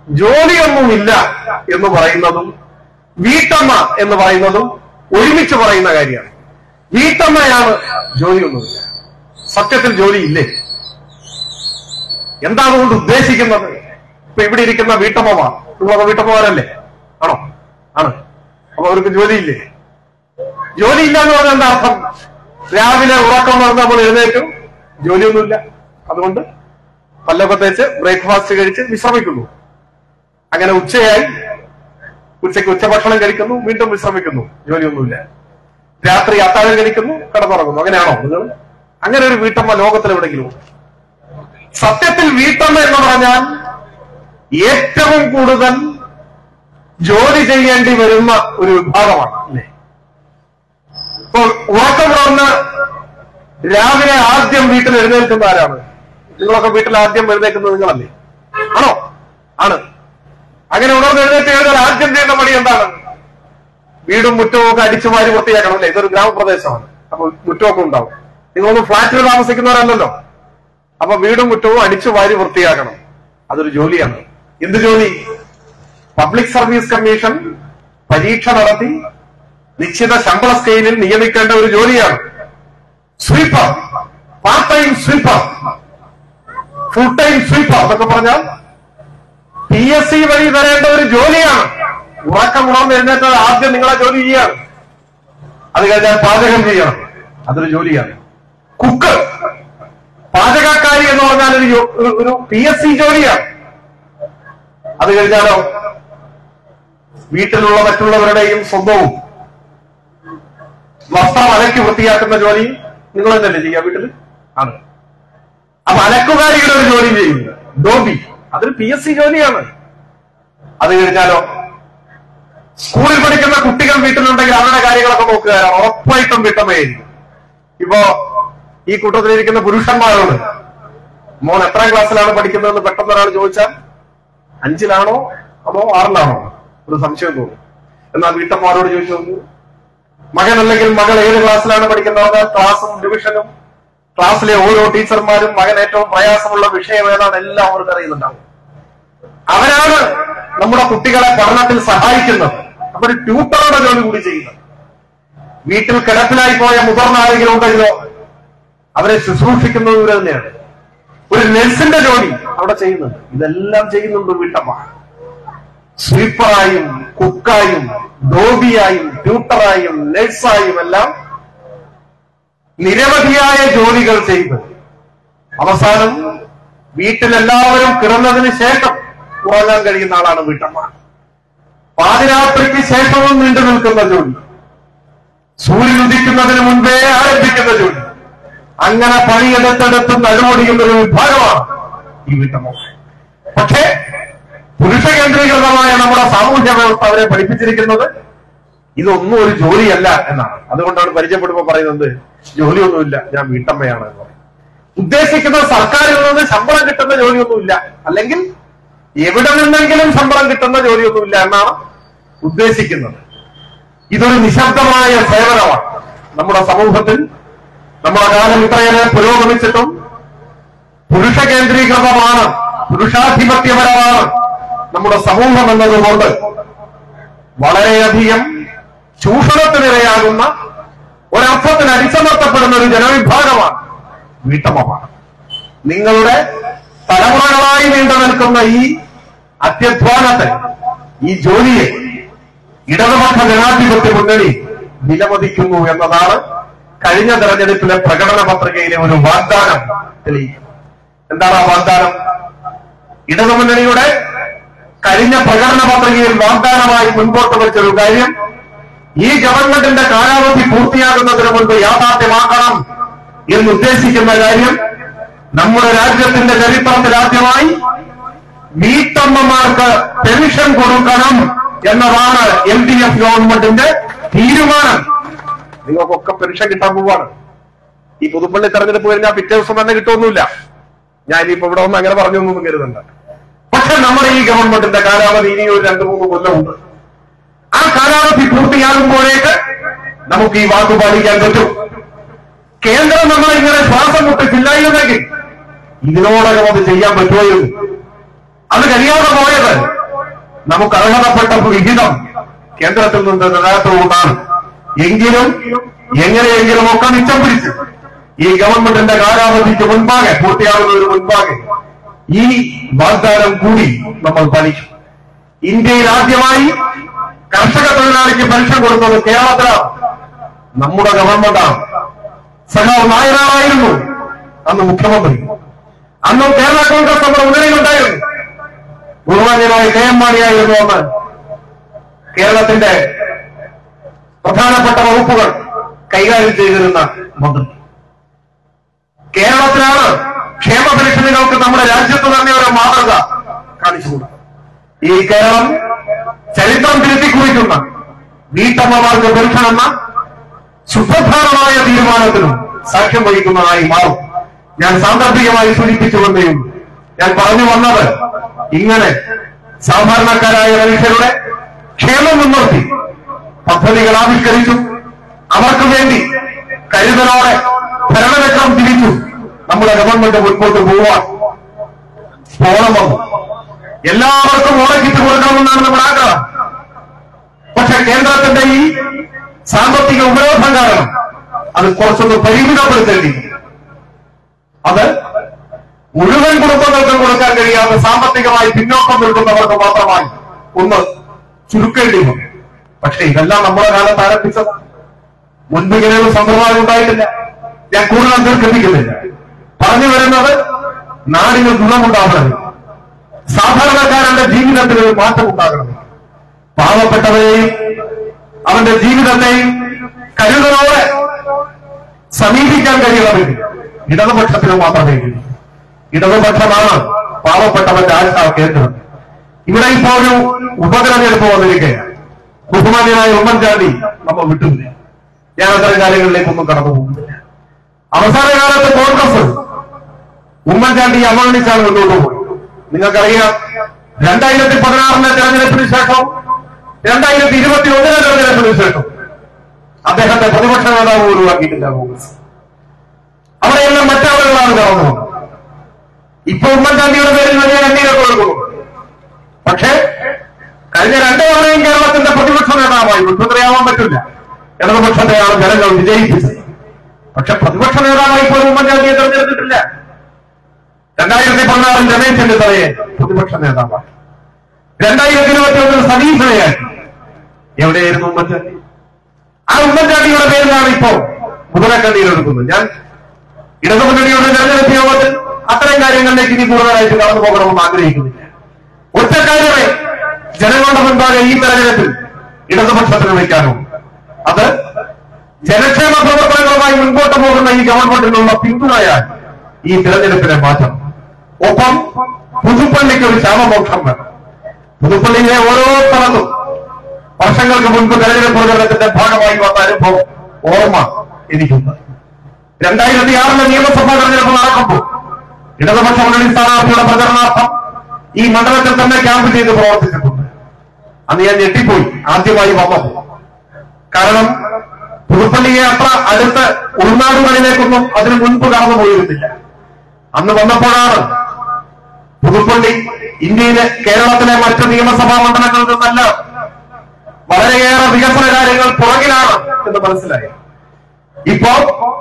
ജോലിയൊന്നുമില്ല എന്ന് പറയുന്നതും വീട്ടമ്മ എന്ന് പറയുന്നതും ഒരുമിച്ച് പറയുന്ന കാര്യമാണ് വീട്ടമ്മയാണ് ജോലിയൊന്നുമില്ല സത്യത്തിൽ ജോലിയില്ലേ എന്താണ് അതുകൊണ്ട് ഉദ്ദേശിക്കുന്നത് ഇപ്പൊ ഇവിടെ ഇരിക്കുന്ന വീട്ടമ്മമാർ നിങ്ങളൊക്കെ വീട്ടമ്മമാരല്ലേ ആണോ ആണ് അപ്പൊ അവർക്ക് ജോലിയില്ലേ ജോലിയില്ല എന്ന് പറഞ്ഞാൽ എന്താ അർത്ഥം രാവിലെ ഉറക്കം നടന്ന് നമ്മൾ എഴുന്നേക്കും ജോലിയൊന്നുമില്ല അതുകൊണ്ട് പല്ലൊക്കെ തേച്ച് ബ്രേക്ക്ഫാസ്റ്റ് കഴിച്ച് വിശ്രമിക്കുന്നു അങ്ങനെ ഉച്ചയായി ഉച്ചയ്ക്ക് ഉച്ചഭക്ഷണം കഴിക്കുന്നു വീണ്ടും വിശ്രമിക്കുന്നു ജോലിയൊന്നുമില്ല രാത്രി അത്താഴം കഴിക്കുന്നു കിടന്നുറങ്ങുന്നു അങ്ങനെയാണോ നിങ്ങൾ അങ്ങനെ ഒരു വീട്ടമ്മ ലോകത്തിൽ എവിടെയെങ്കിലും ഉണ്ടോ? സത്യത്തിൽ വീട്ടമ്മ എന്ന് പറഞ്ഞാൽ ഏറ്റവും കൂടുതൽ ജോലി ചെയ്യേണ്ടി വരുന്ന ഒരു വിഭാഗമാണ് അല്ലേ ഇപ്പോൾ ഉറക്കമുണർന്ന് രാവിലെ ആദ്യം വീട്ടിൽ എഴുന്നേൽക്കുന്ന ആരാണ് നിങ്ങളൊക്കെ വീട്ടിൽ ആദ്യം എഴുന്നേൽക്കുന്നത് നിങ്ങളല്ലേ ആണോ ആണ് അങ്ങനെ ഉണർന്ന് എഴുന്നേറ്റ് കഴിഞ്ഞാൽ ആദ്യം ചെയ്യുന്ന പണി എന്താണ് വീടും മുറ്റവും ഒക്കെ അടിച്ചു മാറി വൃത്തിയാക്കണം അല്ലേ ഇതൊരു ഗ്രാമപ്രദേശമാണ് അപ്പൊ മുറ്റമൊക്കെ ഉണ്ടാവും നിങ്ങളൊന്നും ഫ്ലാറ്റിൽ താമസിക്കുന്നവരല്ലല്ലോ അപ്പൊ വീടും മുറ്റവും അടിച്ചു വാരി വൃത്തിയാക്കണം അതൊരു ജോലിയാണ് എന്ത് ജോലി പബ്ലിക് സർവീസ് കമ്മീഷൻ പരീക്ഷ നടത്തി നിശ്ചിത ശമ്പള സ്കെയിലിൽ നിയമിക്കേണ്ട ഒരു ജോലിയാണ് sweeper part time sweeper full time sweeper എന്നൊക്കെ പറഞ്ഞാൽ പി എസ് സി വഴി തരേണ്ട ഒരു ജോലിയാണ് ഉറക്കം ഉണർന്ന് എഴുന്നേറ്റാൽ ആദ്യം നിങ്ങളെ ജോലി ചെയ്യാണ് അത് കഴിഞ്ഞാൽ പാചകം ചെയ്യണം അതൊരു ജോലിയാണ് കുക്ക് പാചകക്കാരി എന്ന് പറഞ്ഞാൽ ഒരു ജോ- ഒരു- ഒരു പി എസ് സി ജോലിയാണ് അത് കഴിഞ്ഞാലോ വീട്ടിലുള്ള മറ്റുള്ളവരുടെയും സ്വന്തവും വസ്ത്രം അലക്കി വൃത്തിയാക്കുന്ന ജോലി നിങ്ങൾ തന്നെയല്ലേ ചെയ്യാ വീട്ടിൽ ആണ് അപ്പൊ അലക്കുകാരിയുടെ ഒരു ജോലി ചെയ്യുന്നു ഡോബി അതൊരു പി എസ് സി ജോലിയാണ് അത് കഴിഞ്ഞാലോ സ്കൂളിൽ പഠിക്കുന്ന കുട്ടികൾ വീട്ടിലുണ്ടെങ്കിൽ അവരുടെ കാര്യങ്ങളൊക്കെ നോക്കുകയാണ് ഉറപ്പായിട്ടും വീട്ടമ്മയായിരിക്കും ഇപ്പോ ഈ കൂട്ടത്തിലിരിക്കുന്ന പുരുഷന്മാരോട് മോൻ എത്രാം ക്ലാസ്സിലാണ് പഠിക്കുന്നതെന്ന് പെട്ടെന്ന് ഒരാൾ ചോദിച്ചാൽ അഞ്ചിലാണോ അതോ ആറിലാണോ ഒരു സംശയം തോന്നും എന്നാൽ വീട്ടമ്മമാരോട് ചോദിച്ചു നോക്കൂ മകൻ അല്ലെങ്കിൽ മകൾ ഏത് ക്ലാസ്സിലാണ് പഠിക്കുന്നത് ക്ലാസ്സും ഡിവിഷനും ക്ലാസ്സിലെ ഓരോ ടീച്ചർമാരും മകൻ ഏറ്റവും പ്രയാസമുള്ള വിഷയം ഏതാണ് എല്ലാം അവർക്ക് അറിയുന്നുണ്ടാവും അവരാണ് നമ്മുടെ കുട്ടികളെ പഠനത്തിൽ സഹായിക്കുന്നത് അപ്പൊ ഒരു ട്യൂട്ടറുടെ ജോലി കൂടി ചെയ്യുന്നത് വീട്ടിൽ കിടപ്പിലായി പോയ മുതിർന്ന ആരെങ്കിലും ഉണ്ടെങ്കിലോ അവരെ ശുശ്രൂഷിക്കുന്നത് ഇവര് തന്നെയാണ് ഒരു നഴ്സിന്റെ ജോലി അവിടെ ചെയ്യുന്നുണ്ട് ഇതെല്ലാം ചെയ്യുന്നുണ്ട് വീട്ടമ്മ സ്വീപ്പറായും കുക്കായും ഡോബിയായും ട്യൂട്ടറായും നഴ്സായും എല്ലാം നിരവധിയായ ജോലികൾ ചെയ്ത് അവസാനം വീട്ടിലെല്ലാവരും കിടന്നതിന് ശേഷം ഉറങ്ങാൻ കഴിയുന്ന ആളാണ് വീട്ടമ്മ പാതിരാത്രിക്ക് ശേഷവും നീണ്ടു നിൽക്കുന്ന ജോലി സൂര്യൻ ഉദിക്കുന്നതിന് മുൻപേ ആരംഭിക്കുന്ന ജോലി അങ്ങനെ പണിയെടുത്തെടുത്ത് നടുപൊടിക്കുന്ന ഒരു വിഭാഗമാണ് ഈ വീട്ടമ്മ പക്ഷേ പുരുഷ കേന്ദ്രീകൃതമായ നമ്മുടെ സാമൂഹ്യ വ്യവസ്ഥ അവരെ പഠിപ്പിച്ചിരിക്കുന്നത് ഇതൊന്നും ഒരു ജോലിയല്ല എന്നാണ് അതുകൊണ്ടാണ് പരിചയപ്പെടുമ്പോൾ പറയുന്നത് ജോലിയൊന്നുമില്ല ഞാൻ വീട്ടമ്മയാണ് എന്ന് പറയും ഉദ്ദേശിക്കുന്നത് സർക്കാരിൽ നിന്ന് ശമ്പളം കിട്ടുന്ന ജോലിയൊന്നുമില്ല അല്ലെങ്കിൽ എവിടെ നിന്നെങ്കിലും ശമ്പളം കിട്ടുന്ന ജോലിയൊന്നുമില്ല എന്നാണ് ഉദ്ദേശിക്കുന്നത് ഇതൊരു നിശബ്ദമായ സേവനമാണ് നമ്മുടെ സമൂഹത്തിൽ നമ്മുടെ കാലം ഇത്രയേറെ പുരോഗമിച്ചിട്ടും പുരുഷ കേന്ദ്രീകൃതമാണ് പുരുഷാധിപത്യപരമാണ് നമ്മുടെ സമൂഹം എന്നതുകൊണ്ട് വളരെയധികം ചൂഷണത്തിനിരയാകുന്ന ഒരർത്ഥത്തിന് അടിച്ചമർത്തപ്പെടുന്ന ഒരു ജനവിഭാഗമാണ് വീട്ടമ്മമാണ് നിങ്ങളുടെ തലമുറകളായി നീണ്ടു നിൽക്കുന്ന ഈ അത്യധ്വാനത്തെ ഈ ജോലിയെ ഇടതുപക്ഷ ജനാധിപത്യ മുന്നണി വിലമതിക്കുന്നു എന്നതാണ് കഴിഞ്ഞ തെരഞ്ഞെടുപ്പിലെ പ്രകടന പത്രികയിലെ ഒരു വാഗ്ദാനം തെളിയിക്കുന്നത് എന്താണ് ആ വാഗ്ദാനം ഇടതുമുന്നണിയുടെ കഴിഞ്ഞ പ്രകടന പത്രികയിൽ വാഗ്ദാനമായി മുൻപോട്ട് വെച്ചൊരു കാര്യം ഈ ഗവൺമെന്റിന്റെ കാലാവധി പൂർത്തിയാകുന്നതിന് മുൻപ് യാഥാർത്ഥ്യമാക്കണം എന്ന് ഉദ്ദേശിക്കുന്ന കാര്യം നമ്മുടെ രാജ്യത്തിന്റെ ചരിത്രത്തിൽ ആദ്യമായി വീട്ടമ്മമാർക്ക് പെൻഷൻ കൊടുക്കണം എന്നതാണ് എൽ ഡി എഫ് ഗവൺമെന്റിന്റെ തീരുമാനം നിങ്ങൾക്കൊക്കെ പെൻഷൻ കിട്ടാൻ പോവാണ് ഈ പുതുപ്പള്ളി തെരഞ്ഞെടുപ്പ് കഴിഞ്ഞാൽ പിറ്റേ ദിവസം തന്നെ കിട്ടുമൊന്നുമില്ല ഞാൻ ഇനിയിപ്പോ ഇവിടെ ഒന്ന് അങ്ങനെ പറഞ്ഞൊന്നും കരുതണ്ട പക്ഷെ നമ്മുടെ ഈ ഗവൺമെന്റിന്റെ കാലാവധി ഇനി ഒരു രണ്ടു മൂന്ന് കൊല്ലമുണ്ട് ആ കാലാവധി പൂർത്തിയാകുമ്പോഴേക്ക് നമുക്ക് ഈ വാക്ക് പാലിക്കാൻ പറ്റും കേന്ദ്രം നമ്മൾ ഇങ്ങനെ ശ്വാസം മുട്ടിച്ചില്ലായിരുന്നെങ്കിൽ ഇതിനോടകം അത് ചെയ്യാൻ പറ്റുമായിരുന്നു അത് കഴിയാതെ പോയത് നമുക്ക് അർഹതപ്പെട്ട വിഹിതം കേന്ദ്രത്തിൽ നിന്ന് നിലനിർത്തുകൊണ്ടാണ് എങ്കിലും എങ്ങനെയെങ്കിലും ഒക്കെ മിച്ചം പിടിച്ച് ഈ ഗവൺമെന്റിന്റെ കാലാവധിക്ക് മുൻപാകെ പൂർത്തിയാകുന്നതിന് മുൻപാകെ ഈ വാഗ്ദാനം കൂടി നമ്മൾ പാലിക്കും ഇന്ത്യയിൽ ആദ്യമായി കർഷക തൊഴിലാളിക്ക് പെൻഷൻ കൊടുത്തത് കേരളത്തിലാണ് നമ്മുടെ ഗവൺമെന്റാണ് സഖാവ് നായനാറായിരുന്നു അന്ന് മുഖ്യമന്ത്രി അന്നും കേരള കോൺഗ്രസ് നമ്മുടെ മുന്നണിയിലുണ്ടായിരുന്നു ബഹുമാന്യനായ കെ എം മാണിയായിരുന്നു അന്ന് കേരളത്തിന്റെ പ്രധാനപ്പെട്ട വകുപ്പുകൾ കൈകാര്യം ചെയ്തിരുന്ന മന്ത്രി കേരളത്തിലാണ് ക്ഷേമ പെൻഷനുകൾക്ക് നമ്മുടെ രാജ്യത്ത് തന്നെ ഒരു മാതൃക കാണിച്ചു കൊടുക്കുന്നത് ഈ കേരളം ചരിത്രം തിരുത്തി കുറിക്കുന്ന വീട്ടമ്മമാർക്ക് പെൻഷൻ എന്ന സുപ്രധാനമായ തീരുമാനത്തിനും സാക്ഷ്യം വഹിക്കുന്നതായി മാറും ഞാൻ സാന്ദർഭികമായി സൂചിപ്പിച്ചുകൊണ്ടേയുള്ളൂ ഞാൻ പറഞ്ഞു വന്നത് ഇങ്ങനെ സാധാരണക്കാരായ മനുഷ്യരുടെ ക്ഷേമം മുൻനിർത്തി പദ്ധതികൾ ആവിഷ്കരിച്ചു അവർക്ക് വേണ്ടി കരുതലോടെ ഭരണചക്രം തിരിച്ചു നമ്മുടെ ഗവൺമെന്റ് മുൻപോട്ട് പോവാൻ സ്ഫോടനം വന്നു എല്ലാവർക്കും ഓണക്കിട്ട് കൊടുക്കണമെന്നാണ് നമ്മുടെ ആഗ്രഹം പക്ഷെ കേന്ദ്രത്തിന്റെ ഈ സാമ്പത്തിക ഉപരോധം കാരണം അത് കുറച്ചൊന്ന് പരിമിതപ്പെടുത്തേണ്ടി അത് മുഴുവൻ കുടുംബങ്ങൾക്കും കൊടുക്കാൻ കഴിയാത്ത സാമ്പത്തികമായി പിന്നോക്കം നിൽക്കുന്നവർക്ക് മാത്രമായി ഒന്ന് ചുരുക്കേണ്ടി വന്നു പക്ഷെ ഇതെല്ലാം നമ്മുടെ കാലത്ത് ആരംഭിച്ചത് മുൻപ് ഇങ്ങനെ ഒരു സമ്പ്രദായം ഉണ്ടായിട്ടില്ല ഞാൻ കൂടുതൽ ദീർഘിപ്പിക്കുന്നില്ല പറഞ്ഞു വരുന്നത് നാടിന് ഗുണമുണ്ടാവണം സാധാരണക്കാരന്റെ ജീവിതത്തിൽ ഒരു മാറ്റം ഉണ്ടാകണം പാവപ്പെട്ടവരെയും അവന്റെ ജീവിതത്തെയും കരുതലോടെ സമീപിക്കാൻ കഴിയണമെങ്കിൽ ഇടതുപക്ഷത്തിന് മാത്രമേ കഴിയൂ ഇടതുപക്ഷമാണ് പാവപ്പെട്ടവന്റെ ആശാ കേന്ദ്രം ഇവിടെ ഇപ്പോൾ ഒരു ഉപതെരഞ്ഞെടുപ്പ് വന്നിരിക്കുകയാണ് ബഹുമാന്യനായ ഉമ്മൻചാണ്ടി നമ്മൾ വിട്ടുമില്ല ഞാൻ അത്തരം കാര്യങ്ങളിലേക്കൊന്നും കടന്നു പോകുന്നില്ല അവസാന കാലത്ത് കോൺഗ്രസ് ഉമ്മൻചാണ്ടി അവഗണിച്ചാണ് മുന്നോട്ട് പോയത് നിങ്ങൾക്കറിയാം രണ്ടായിരത്തി പതിനാറിലെ തെരഞ്ഞെടുപ്പിന് ശേഷം രണ്ടായിരത്തി ഇരുപത്തി ഒന്നിലെ തെരഞ്ഞെടുപ്പിന് ശേഷം അദ്ദേഹത്തെ പ്രതിപക്ഷ നേതാവ് ഒഴിവാക്കിയിട്ടില്ല കോൺഗ്രസ് അവിടെയെല്ലാം മറ്റാളുകളാണ് കടന്നു വന്നത് ഇപ്പൊ ഉമ്മൻചാണ്ടിയുടെ പേരിൽ വലിയ കണ്ണീരൊക്കെ ഒഴുകുന്നു പക്ഷേ കഴിഞ്ഞ രണ്ടു തവണയും കേരളത്തിന്റെ പ്രതിപക്ഷ നേതാവായി മുഖ്യമന്ത്രിയാവാൻ പറ്റില്ല ഇടതുപക്ഷത്തെയാണ് ജനങ്ങൾ വിജയിപ്പിച്ചത് പക്ഷെ പ്രതിപക്ഷ നേതാവായി പോലും ഉമ്മൻചാണ്ടിയെ തെരഞ്ഞെടുത്തിട്ടില്ല രണ്ടായിരത്തി പതിനാറിൽ രമേശ് ചെന്നിത്തലയെ പ്രതിപക്ഷ നേതാവായി രണ്ടായിരത്തി ഇരുപത്തി ഒന്നിൽ സതീശനെയായി എവിടെയായിരുന്നു ഉമ്മൻചാണ്ടി ആ ഉമ്മൻചാണ്ടിയുടെ പേരിലാണ് ഇപ്പോ മുതലക്കണ്ണീരെടുക്കുന്നത് ഞാൻ ഇടതുമുന്നണിയുടെ തെരഞ്ഞെടുപ്പ് യോഗത്തിൽ അത്തരം കാര്യങ്ങളിലേക്ക് ഇനി കൂടുതലായിട്ട് കടന്നു പോകണമെന്ന് ആഗ്രഹിക്കുന്നില്ല ഒറ്റ കാര്യമേ ജനങ്ങളുടെ മുൻപാകെ ഈ തെരഞ്ഞെടുപ്പിൽ ഇടതുപക്ഷത്തിന് വയ്ക്കാനും അത് ജനക്ഷേമ പ്രവർത്തനങ്ങളുമായി മുൻപോട്ട് പോകുന്ന ഈ ഗവൺമെന്റിനുള്ള പിന്തുണയാൽ ഈ തെരഞ്ഞെടുപ്പിനെ മാറ്റം ഒപ്പം പുതുപ്പള്ളിക്ക് ഒരു ശാമമോക്ഷം വേണം പുതുപ്പള്ളിയിലെ ഓരോ സ്ഥലത്തും വർഷങ്ങൾക്ക് മുൻപ് തെരഞ്ഞെടുപ്പ് പ്രചരണത്തിന്റെ ഭാഗമായി വന്ന അനുഭവം ഓർമ്മ എനിക്കുണ്ട് രണ്ടായിരത്തി ആറിലെ നിയമസഭാ തെരഞ്ഞെടുപ്പ് നടക്കുമ്പോൾ ഇടതുപക്ഷ മുന്നണി സ്ഥാനാർത്ഥിയുടെ പ്രചരണാർത്ഥം ഈ മണ്ഡലത്തിൽ തന്നെ ക്യാമ്പ് ചെയ്ത് പ്രവർത്തിച്ചിട്ടുണ്ട് അന്ന് ഞാൻ ഞെട്ടിപ്പോയി ആദ്യമായി വന്നത് കാരണം പുതുപ്പള്ളിയെ അത്ര അടുത്ത് ഉൾനാടുകളിലേക്കൊന്നും അതിനു മുൻപ് കടന്നു പോയിരുന്നില്ല അന്ന് വന്നപ്പോഴാണ് പുതുപ്പള്ളി ഇന്ത്യയിലെ കേരളത്തിലെ മറ്റ് നിയമസഭാ മണ്ഡലങ്ങളിൽ നിന്നല്ല വളരെയേറെ വികസന കാര്യങ്ങൾ പുറകിലാണ് എന്ന് മനസ്സിലായി ഇപ്പോ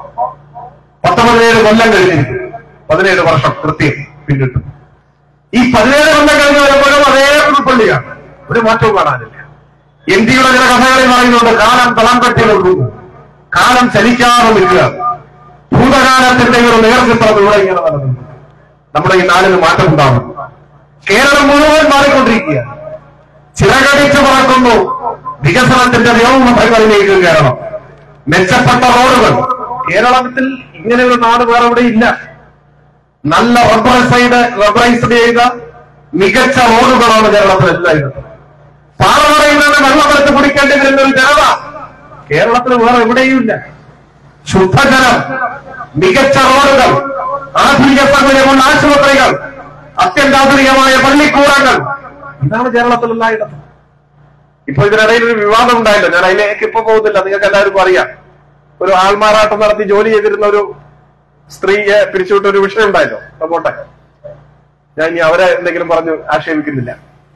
പത്ത് പതിനേഴ് കൊല്ലം കഴിഞ്ഞിരിക്കും പതിനേഴ് വർഷം കൃത്യം പിന്നിട്ടു ഈ പതിനേഴ് കൊല്ലം കഴിഞ്ഞ് വരുമ്പോഴും അതേ പുതുപ്പള്ളിയാണ് ഒരു മാറ്റവും കാണാനില്ല എം ടിയുടെ ചില കഥകളിൽ പറയുന്നുണ്ട് കാലം തളം കെട്ടി നിൽക്കുന്നു കാലം ചലിക്കാറുമില്ല ഭൂതകാലത്തിന്റെ ഒരു നേർചിത്രം ഇവിടെ ഇങ്ങനെ നടന്നു നമ്മുടെ ഈ നാടിന് മാറ്റം ഉണ്ടാവണം കേരളം മുഴുവൻ മാറിക്കൊണ്ടിരിക്കുകയാണ് ചിറകടിച്ചു പറക്കുന്നു വികസനത്തിന്റെ വ്യോമഭങ്ങളിലേക്ക് കേരളം മെച്ചപ്പെട്ട റോഡുകൾ കേരളത്തിൽ ഇങ്ങനെ ഒരു നാട് വേറെ ഇവിടെ ഇല്ല നല്ല റബ്ബറൈസൈഡ് റബ്ബറൈസ്ഡ് ചെയ്ത മികച്ച റോഡുകളാണ് കേരളത്തിൽ എല്ലായിടത്തും പാറമടയിൽ നിന്ന് വെള്ളമെടുത്ത് കുടിക്കേണ്ടി വരുന്ന ഒരു ജനത കേരളത്തിൽ വേറെ എവിടെയുമില്ല ശുദ്ധജലം മികച്ച റോഡുകൾ ആധുനിക സൗകര്യമുള്ള ആശുപത്രികൾ അത്യന്താധുനികമായ പള്ളിക്കൂടങ്ങൾ ഇതാണ് കേരളത്തിൽ എല്ലായിടത്തും ഇപ്പൊ ഇതിനിടയിൽ ഒരു വിവാദം ഉണ്ടായില്ല ഞാൻ അതിലേക്ക് ഇപ്പൊ പോകുന്നില്ല നിങ്ങൾക്ക് എല്ലാവർക്കും അറിയാം ഒരു ആൾമാറാട്ടം നടത്തി ജോലി ചെയ്തിരുന്ന ഒരു സ്ത്രീയെ പിരിച്ചുവിട്ട ഒരു വിഷയം ഉണ്ടായല്ലോ അത് പോട്ടെ ഞാൻ ഇനി അവരെ എന്തെങ്കിലും പറഞ്ഞു ആക്ഷേപിക്കുന്നില്ല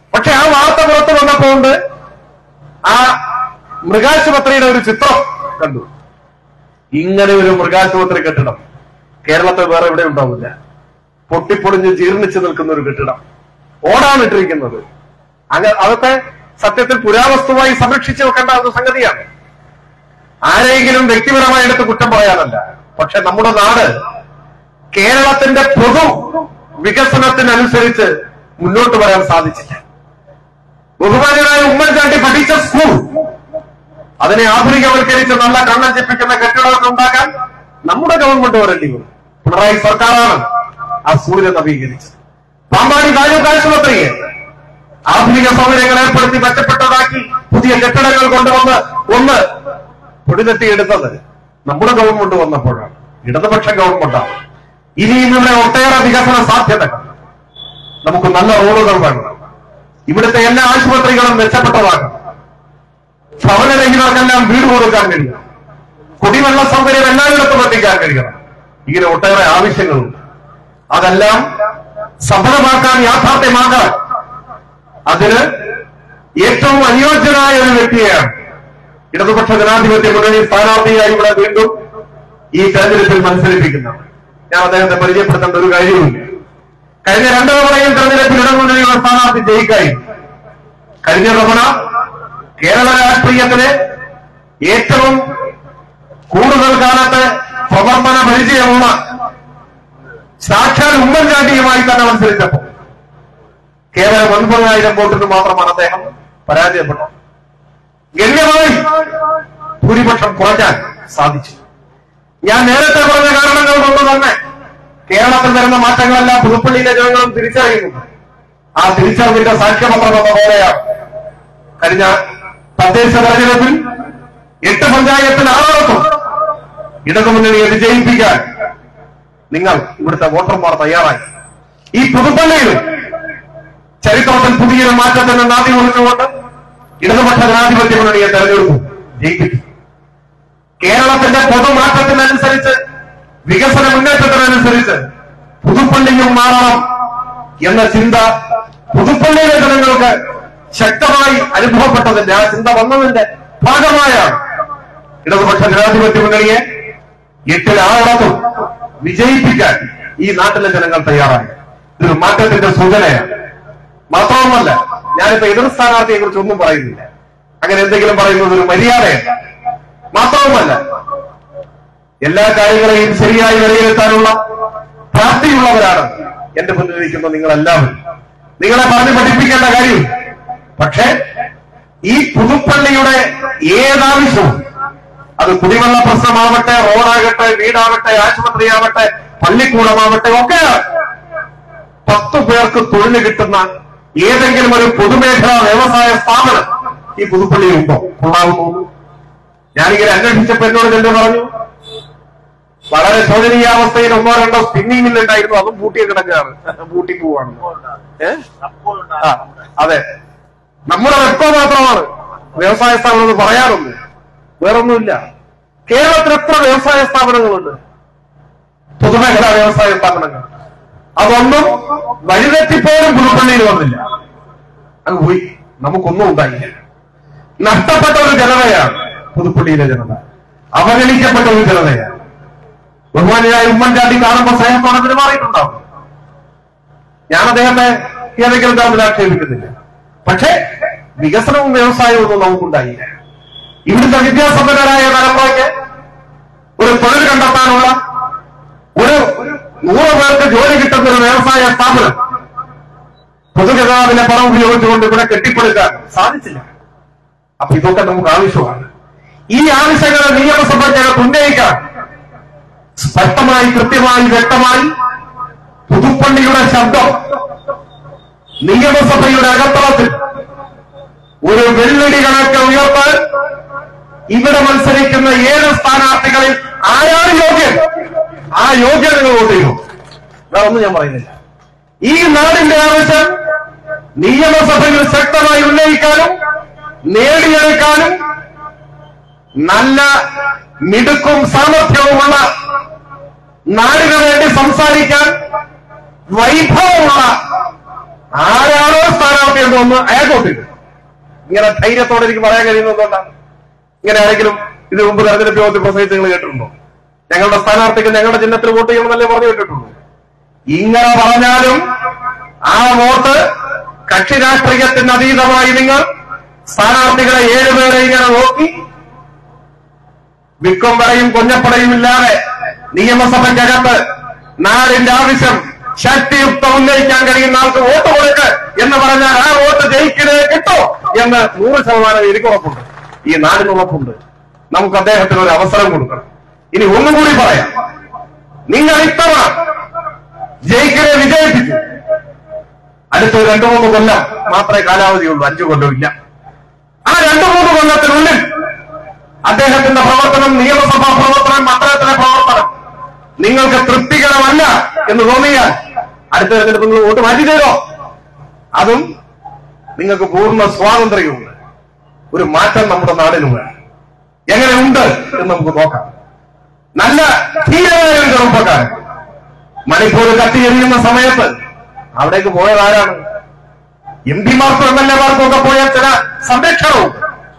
പക്ഷെ ആ വാർത്ത പുറത്തു വന്നപ്പോണ്ട് ആ മൃഗാശുപത്രിയുടെ ഒരു ചിത്രം കണ്ടു ഇങ്ങനെ ഒരു മൃഗാശുപത്രി കെട്ടിടം കേരളത്തിൽ വേറെ എവിടെ ഉണ്ടാവില്ല പൊട്ടിപ്പൊളിഞ്ഞ് ജീർണിച്ചു നിൽക്കുന്ന ഒരു കെട്ടിടം ഓടാണ് ഇട്ടിരിക്കുന്നത് അങ്ങ് അതൊക്കെ സത്യത്തിൽ പുരാവസ്തുവായി സംരക്ഷിച്ചു വെക്കേണ്ട ഒരു സംഗതിയാണ് ആരെങ്കിലും വ്യക്തിപരമായി എടുത്ത് കുറ്റം പറയാനല്ല പക്ഷെ നമ്മുടെ നാട് കേരളത്തിന്റെ പൊതു വികസനത്തിനനുസരിച്ച് മുന്നോട്ട് വരാൻ സാധിച്ചില്ല ബഹുമാനായ ഉമ്മൻചാണ്ടി പഠിച്ച സ്കൂൾ അതിനെ ആധുനികവൽക്കരിച്ച് നല്ല കണ്ണം ചെപ്പിക്കുന്ന കെട്ടിടമൊക്കെ ഉണ്ടാക്കാൻ നമ്മുടെ ഗവൺമെന്റ് വരേണ്ടി വരും പിണറായി സർക്കാരാണ് ആ സ്കൂളിനെ നവീകരിച്ചത് പാമ്പാടി താലൂക്ക് ആശുപത്രിയെ ആധുനിക സൗകര്യങ്ങൾ ഏർപ്പെടുത്തി മെച്ചപ്പെട്ടതാക്കി പുതിയ കെട്ടിടങ്ങൾ കൊണ്ടുവന്ന് ഒന്ന് പൊടിതെറ്റിയെടുത്തത് നമ്മുടെ ഗവൺമെന്റ് വന്നപ്പോഴാണ് ഇടതുപക്ഷ ഗവൺമെന്റാണ് ഇനിയും ഇവിടെ ഒട്ടേറെ വികസന സാധ്യതകൾ നമുക്ക് നല്ല റോഡുകൾ വേണം ഇവിടുത്തെ എല്ലാ ആശുപത്രികളും മെച്ചപ്പെട്ടതാക്കണം ഭവനരഹിതർക്കെല്ലാം വീട് കൊടുക്കാൻ കഴിയണം കുടിവെള്ള സൗകര്യം എല്ലായിടത്തും എത്തിക്കാൻ കഴിയണം ഇങ്ങനെ ഒട്ടേറെ ആവശ്യങ്ങളുണ്ട് അതെല്ലാം സഫലമാക്കാൻ യാഥാർത്ഥ്യമാക്കാൻ അതിന് ഏറ്റവും അനുയോജ്യനായ ഒരു വ്യക്തിയെയാണ് ഇടതുപക്ഷ ജനാധിപത്യ മുന്നണി സ്ഥാനാർത്ഥിയായി ഇവിടെ വീണ്ടും ഈ തെരഞ്ഞെടുപ്പിൽ മത്സരിപ്പിക്കുന്നത് ഞാൻ അദ്ദേഹത്തെ പരിചയപ്പെടുത്തേണ്ട ഒരു കാര്യവുമില്ല കഴിഞ്ഞ രണ്ടു തവണയും തെരഞ്ഞെടുപ്പിൽ ഇടമുന്നണിയുടെ സ്ഥാനാർത്ഥി ജയിക്കായി കഴിഞ്ഞ തവണ കേരള രാഷ്ട്രീയത്തിലെ ഏറ്റവും കൂടുതൽ കാലത്ത് പ്രവർത്തന പരിചയമുള്ള സാക്ഷാൽ ഉമ്മൻചാണ്ടിയുമായി തന്നെ മത്സരിച്ചപ്പോൾ കേവലം ഒൻപതിനായിരം വോട്ടിന് മാത്രമാണ് അദ്ദേഹം പരാജയപ്പെട്ടത് ഗണ്യമായി ഭൂരിപക്ഷം കുറയ്ക്കാൻ സാധിച്ചു ഞാൻ നേരത്തെ പറഞ്ഞ കാരണങ്ങൾ കൊണ്ട് തന്നെ കേരളത്തിൽ വരുന്ന മാറ്റങ്ങളെല്ലാം പുതുപ്പള്ളിയിലെ ജനങ്ങളും തിരിച്ചറിയുന്നു ആ തിരിച്ചറിവിന്റെ സാക്ഷ്യപത്രം എന്ന പോലെയാണ് കഴിഞ്ഞ തദ്ദേശ തെരഞ്ഞെടുപ്പിൽ എട്ട് പഞ്ചായത്തിൽ ആറോടത്തും ഇടതുമുന്നണിയെ വിജയിപ്പിക്കാൻ നിങ്ങൾ ഇവിടുത്തെ വോട്ടർമാർ തയ്യാറായി ഈ പുതുപ്പള്ളിയിലും ചരിത്രത്തിൽ പുതിയൊരു മാറ്റത്തിന് നാന്ദി കുറിച്ചുകൊണ്ട് ഇടതുപക്ഷ ജനാധിപത്യ മുന്നണിയെ തെരഞ്ഞെടുത്തു ജയിപ്പിച്ചു കേരളത്തിന്റെ പൊതുമാറ്റത്തിനനുസരിച്ച് വികസന മുന്നേറ്റത്തിനനുസരിച്ച് പുതുപ്പള്ളിയും മാറണം എന്ന ചിന്ത പുതുപ്പള്ളിയിലെ ജനങ്ങൾക്ക് ശക്തമായി അനുഭവപ്പെട്ടതിന്റെ ആ ചിന്ത വന്നതിന്റെ ഭാഗമായാണ് ഇടതുപക്ഷ ജനാധിപത്യ മുന്നണിയെ എട്ടിൽ ആറടത്തും വിജയിപ്പിക്കാൻ ഈ നാട്ടിലെ ജനങ്ങൾ തയ്യാറായി ഇതൊരു മാറ്റത്തിന്റെ സൂചനയാണ് മാത്രവുമല്ല ഞാനിപ്പോ എതിർ സ്ഥാനാർത്ഥിയെ കുറിച്ച് ഒന്നും പറയുന്നില്ല അങ്ങനെ എന്തെങ്കിലും പറയുന്നത് ഒരു മര്യാദയാണ് മാത്രവുമല്ല എല്ലാ കാര്യങ്ങളെയും ശരിയായി വിലയിരുത്താനുള്ള പ്രാപ്തിയുള്ളവരാണ് എന്റെ മുന്നിലിരിക്കുന്ന നിങ്ങളെല്ലാവരും നിങ്ങളെ പറഞ്ഞ് പഠിപ്പിക്കേണ്ട കാര്യം പക്ഷേ ഈ പുതുപ്പള്ളിയുടെ ഏതാവശ്യവും അത് കുടിവെള്ള പ്രശ്നമാവട്ടെ റോഡാകട്ടെ വീടാവട്ടെ ആശുപത്രിയാവട്ടെ പള്ളിക്കൂടമാവട്ടെ ഒക്കെ പത്ത് പേർക്ക് തൊഴിൽ കിട്ടുന്ന ഏതെങ്കിലും ഒരു പൊതുമേഖലാ വ്യവസായ സ്ഥാപനം ഈ പുതുപ്പള്ളിയിൽ ഉണ്ടോ കൊള്ളാവുന്നു ഞാനിങ്ങനെ അന്വേഷിച്ചപ്പോ എന്നോട് ചെന്ന് പറഞ്ഞു വളരെ ശോചനീയാവസ്ഥയിൽ ഒന്നോ രണ്ടോ സ്പിന്നിംഗ് മില്ല് ഉണ്ടായിരുന്നു അതും പൂട്ടിയ കിടക്കുകയാണ് പൂട്ടി പോവാണ് ഏ ആ അതെ നമ്മുടെ റെക്കോ മാത്രമാണ് വ്യവസായ സ്ഥാപനം എന്ന് പറയാറൊന്നും വേറൊന്നുമില്ല കേരളത്തിൽ എത്ര വ്യവസായ സ്ഥാപനങ്ങളുണ്ട് പൊതുമേഖലാ വ്യവസായ സ്ഥാപനങ്ങൾ അതൊന്നും വഴിതെറ്റിപ്പോലും പുതുപ്പള്ളിയിൽ വന്നില്ല അത് പോയി നമുക്കൊന്നും ഉണ്ടായില്ല നഷ്ടപ്പെട്ട ഒരു ജനതയാണ് പുതുപ്പള്ളിയിലെ ജനത അവഗണിക്കപ്പെട്ട ഒരു ജനതയാണ് ബഹുമാനിയായ ഉമ്മൻചാണ്ടി കാണുമ്പോൾ സ്നേഹത്തോടെ പെരുമാറിയിട്ടുണ്ടാവും ഞാൻ അദ്ദേഹത്തെ ഏതെങ്കിലും തരത്തിൽ ആക്ഷേപിക്കുന്നില്ല പക്ഷേ വികസനവും വ്യവസായവും ഒന്നും നമുക്കുണ്ടായില്ല ഇവിടുത്തെ വിദ്യാസമ്പന്നരായ തലമുറയ്ക്ക് ഒരു തൊഴിൽ കണ്ടെത്താനുള്ള ഒരു നൂറ് പേർക്ക് ജോലി കിട്ടുന്ന ഒരു വ്യവസായ സ്ഥാപനം പൊതുഗതാഗതത്തിലെ പണം ഉപയോഗിച്ചുകൊണ്ട് ഇവിടെ കെട്ടിപ്പടുക്കാൻ സാധിച്ചില്ല അപ്പൊ ഇതൊക്കെ നമുക്ക് ആവശ്യമാണ് ഈ ആവശ്യങ്ങളെ നിയമസഭയ്ക്കകത്ത് ഉന്നയിക്കാൻ സ്പഷ്ടമായി കൃത്യമായി വ്യക്തമായി പുതുപ്പള്ളിയുടെ ശബ്ദം നിയമസഭയുടെ അകത്തളത്തിൽ ഒരു വെള്ളടി കണക്ക് ഉയർത്താൻ ഇവിടെ മത്സരിക്കുന്ന ഏഴ് സ്ഥാനാർത്ഥികളിൽ ആരാണ് യോഗ്യൻ ആ യോഗ്യത നിങ്ങൾ വോട്ട് ചെയ്യൂ വേറെ ഒന്നും ഞാൻ പറയുന്നില്ല ഈ നാടിന്റെ ആവശ്യം നിയമസഭയിൽ ശക്തമായി ഉന്നയിക്കാനും നേടിയെടുക്കാനും നല്ല മിടുക്കും സാമർഥ്യവുമുള്ള നാടിനു വേണ്ടി സംസാരിക്കാൻ വൈഭവമുള്ള ആരാണോ സ്ഥാനാർത്ഥി എന്ന് ഒന്ന് അയാൾക്ക് വോട്ടില്ല ഇങ്ങനെ ധൈര്യത്തോടെ എനിക്ക് പറയാൻ കഴിയുന്നത് എന്തുകൊണ്ടാണ് ഇങ്ങനെ ആരെങ്കിലും ഇതിനു മുമ്പ് തെരഞ്ഞെടുപ്പ് യോഗത്തിൽ പ്രസംഗിച്ച് നിങ്ങൾ കേട്ടിട്ടുണ്ടോ ഞങ്ങളുടെ സ്ഥാനാർത്ഥിക്ക് ഞങ്ങളുടെ ചിഹ്നത്തിൽ വോട്ട് ചെയ്യണമെന്നല്ലേ പറഞ്ഞു കേട്ടിട്ടുള്ളൂ ഇങ്ങനെ പറഞ്ഞാലും ആ വോട്ട് കക്ഷി രാഷ്ട്രീയത്തിന് അതീതമായി നിങ്ങൾ സ്ഥാനാർത്ഥികളെ ഏഴുപേരെ ഇങ്ങനെ നോക്കി വിക്കൊമ്പടയും കൊഞ്ഞപ്പടയും ഇല്ലാതെ നിയമസഭയ്ക്കകത്ത് നാടിന്റെ ആവശ്യം ശക്തിയുക്തം ഉന്നയിക്കാൻ കഴിയുന്ന ആൾക്ക് വോട്ട് കൊടുക്ക് എന്ന് പറഞ്ഞാൽ ആ വോട്ട് ജയിക്കലേ കിട്ടോ എന്ന് നൂറ് ശതമാനം എനിക്ക് ഉറപ്പുണ്ട് ഈ നാടിന് ഉറപ്പുണ്ട് നമുക്ക് അദ്ദേഹത്തിന് ഒരു അവസരം കൊടുക്കണം ഇനി ഒന്നും കൂടി പറയാം നിങ്ങൾ ഇത്തവണ ജയിക്കലെ വിജയിപ്പിച്ചു അടുത്ത ഒരു രണ്ടു മൂന്ന് കൊല്ലം മാത്രമേ കാലാവധിയുള്ളൂ അഞ്ചു കൊല്ലമില്ല ആ രണ്ടു മൂന്ന് കൊല്ലത്തിനുള്ളിൽ അദ്ദേഹത്തിന്റെ പ്രവർത്തനം നിയമസഭാ പ്രവർത്തനം മണ്ഡലത്തിലെ പ്രവർത്തനം നിങ്ങൾക്ക് തൃപ്തികരമല്ല എന്ന് തോന്നിയാൽ അടുത്ത തെരഞ്ഞെടുപ്പ് നിങ്ങൾ വോട്ട് മാറ്റി തരോ അതും നിങ്ങൾക്ക് പൂർണ്ണ സ്വാതന്ത്ര്യമുണ്ട് ഒരു മാറ്റം നമ്മുടെ നാടിന് വേണം എങ്ങനെയുണ്ട് എന്ന് നമുക്ക് നോക്കാം നല്ല ധീരമായ ഒരു ചെറുപ്പക്കാരൻ മണിപ്പൂർ കത്തിയെറിയുന്ന സമയത്ത് അവിടേക്ക് പോയത് ആരാണ് എം പിമാർക്കും എം എൽ എമാർക്കും ഒക്കെ പോയ ചില സംരക്ഷണവും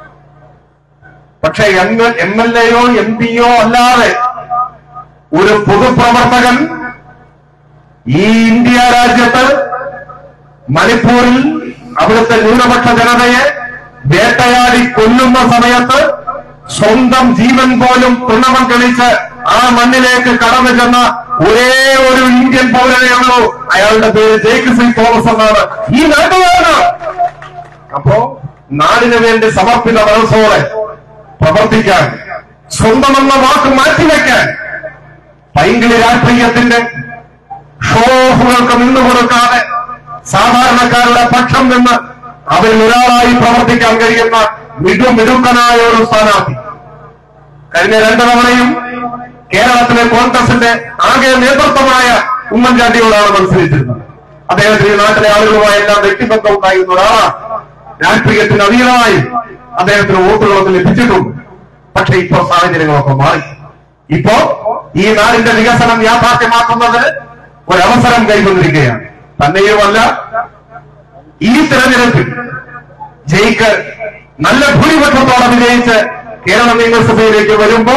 പക്ഷെ എം എം എൽ എയോ എം പിയോ അല്ലാതെ ഒരു പൊതുപ്രവർത്തകൻ ഈ ഇന്ത്യ രാജ്യത്ത് മണിപ്പൂരിൽ അവിടുത്തെ ന്യൂനപക്ഷ ജനതയെ വേട്ടയാടി കൊല്ലുന്ന സമയത്ത് സ്വന്തം ജീവൻ പോലും തൃണമം കളിച്ച് ആ മണ്ണിലേക്ക് കടന്നു ചെന്ന ഒരേ ഒരു ഇന്ത്യൻ പൗരനേ ഉള്ളൂ അയാളുടെ പേര് ജേക്ക് സിംഗ് തോമസ് എന്നാണ് ഈ നാട്ടുകാരനാണ് അപ്പോ നാടിന് വേണ്ടി സമർപ്പിത മനസ്സോടെ പ്രവർത്തിക്കാൻ സ്വന്തമെന്ന വാക്ക് മാറ്റിവെക്കാൻ പൈങ്കിളി രാഷ്ട്രീയത്തിന്റെ ഷോ ഓഫുകൾക്ക് നിന്നുകൊടുക്കാതെ സാധാരണക്കാരുടെ പക്ഷം നിന്ന് അവരിൽ ഒരാളായി പ്രവർത്തിക്കാൻ കഴിയുന്ന മിടുമിടുക്കനായ ഒരു സ്ഥാനാർത്ഥി കഴിഞ്ഞ രണ്ടു തവണയും കേരളത്തിലെ കോൺഗ്രസിന്റെ ആകെ നേതൃത്വമായ ഉമ്മൻചാണ്ടിയോടാണ് മത്സരിച്ചിരുന്നത് അദ്ദേഹത്തിന് ഈ നാട്ടിലെ ആളുകളുമായി എല്ലാം വ്യക്തിബന്ധം ഉണ്ടായിരുന്ന ഒരാളാണ് രാഷ്ട്രീയത്തിന് അതീതമായി അദ്ദേഹത്തിന് വോട്ടുകളൊക്കെ ലഭിച്ചിട്ടുണ്ട് പക്ഷെ ഇപ്പോ സാഹചര്യങ്ങളൊക്കെ മാറി ഇപ്പോ ഈ നാടിന്റെ വികസനം യാഥാർത്ഥ്യമാക്കുന്നതിന് ഒരവസരം കൈക്കൊണ്ടിരിക്കുകയാണ് തന്നെയുമല്ല ഈ തെരഞ്ഞെടുപ്പിൽ ജയിക്ക് നല്ല ഭൂരിപക്ഷത്തോടെ വിജയിച്ച് കേരള നിയമസഭയിലേക്ക് വരുമ്പോ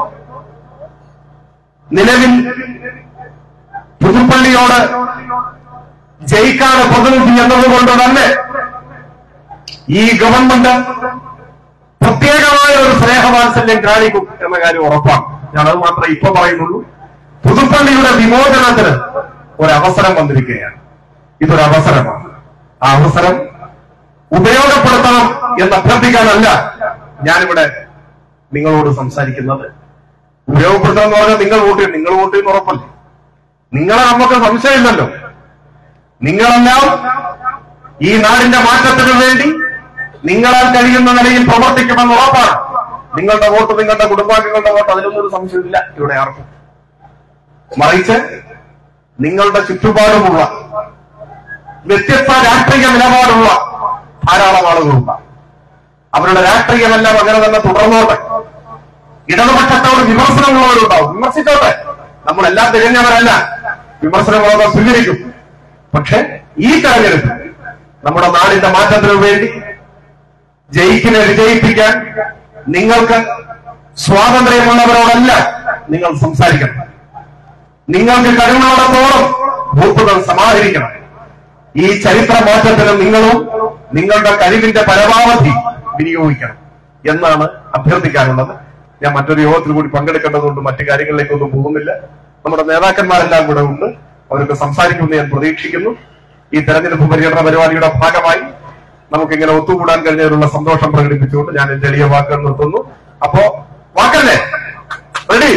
നിലവിൽ പുതുപ്പള്ളിയോട് ജയിക്കാതെ പ്രതിനിധി എന്നതുകൊണ്ട് തന്നെ ഈ ഗവൺമെന്റ് പ്രത്യേകമായ ഒരു സ്നേഹവാത്സല്യം കാണിക്കും എന്ന കാര്യം ഉറപ്പാണ് ഞാനത് മാത്രമേ ഇപ്പൊ പറയുന്നുള്ളൂ പുതുപ്പള്ളിയുടെ വിമോചനത്തിന് ഒരവസരം വന്നിരിക്കുകയാണ് ഇതൊരു അവസരമാണ് ആ അവസരം ഉപയോഗപ്പെടുത്തണം എന്ന് അഭ്യർത്ഥിക്കാനല്ല ഞാനിവിടെ നിങ്ങളോട് സംസാരിക്കുന്നത് ഉപയോഗപ്പെടുത്തണം എന്ന് പറഞ്ഞാൽ നിങ്ങൾ വോട്ട് ചെയ്യും നിങ്ങൾ വോട്ട് ചെയ്യുന്ന ഉറപ്പല്ലേ നിങ്ങളെ നമുക്ക് സംശയമില്ലല്ലോ നിങ്ങളെല്ലാം ഈ നാടിന്റെ മാറ്റത്തിന് വേണ്ടി നിങ്ങളാൽ കഴിയുന്ന നിലയിൽ പ്രവർത്തിക്കുമെന്ന് ഉറപ്പാണ് നിങ്ങളുടെ വോട്ട് നിങ്ങളുടെ കുടുംബാംഗങ്ങളുടെ വോട്ട് അതിലൊന്നും ഒരു സംശയമില്ല ഇവിടെ ആർക്കും മറിച്ച് നിങ്ങളുടെ ചുറ്റുപാടുമുള്ള വ്യത്യസ്ത രാഷ്ട്രീയ നിലപാടുള്ള ധാരാളം ആളുകളുണ്ട് അവരുടെ രാഷ്ട്രീയമെല്ലാം അങ്ങനെ തന്നെ തുടർന്നോട്ടെ ഇടതുപക്ഷത്തോട് വിമർശനങ്ങളുള്ളവരുണ്ടാവും വിമർശിച്ചോട്ടെ നമ്മളെല്ലാം തികഞ്ഞവരല്ല വിമർശനങ്ങളൊക്കെ സ്വീകരിക്കും പക്ഷെ ഈ തെരഞ്ഞെടുപ്പ് നമ്മുടെ നാടിന്റെ മാറ്റത്തിനു വേണ്ടി ജയിക്കിനെ വിജയിപ്പിക്കാൻ നിങ്ങൾക്ക് സ്വാതന്ത്ര്യമുള്ളവരോടല്ല നിങ്ങൾ സംസാരിക്കണം നിങ്ങൾക്ക് കഴിവുള്ളിടത്തോളം വോട്ടുകൾ സമാഹരിക്കണം ഈ ചരിത്ര മാറ്റത്തിന് നിങ്ങളും നിങ്ങളുടെ കഴിവിന്റെ പരമാവധി വിനിയോഗിക്കണം എന്നാണ് അഭ്യർത്ഥിക്കാനുള്ളത് ഞാൻ മറ്റൊരു യോഗത്തിൽ കൂടി പങ്കെടുക്കേണ്ടതുകൊണ്ട് മറ്റു കാര്യങ്ങളിലേക്കൊന്നും പോകുന്നില്ല നമ്മുടെ നേതാക്കന്മാരെല്ലാം കൂടെ ഉണ്ട് അവരൊക്കെ സംസാരിക്കുമെന്ന് ഞാൻ പ്രതീക്ഷിക്കുന്നു ഈ തെരഞ്ഞെടുപ്പ് പര്യടന പരിപാടിയുടെ ഭാഗമായി നമുക്കിങ്ങനെ ഒത്തുകൂടാൻ കഴിഞ്ഞതിലുള്ള സന്തോഷം പ്രകടിപ്പിച്ചുകൊണ്ട് ഞാൻ എന്റെ എളിയ വാക്കുകൾ നിർത്തുന്നു അപ്പോ വാക്കല്ലേ റെഡി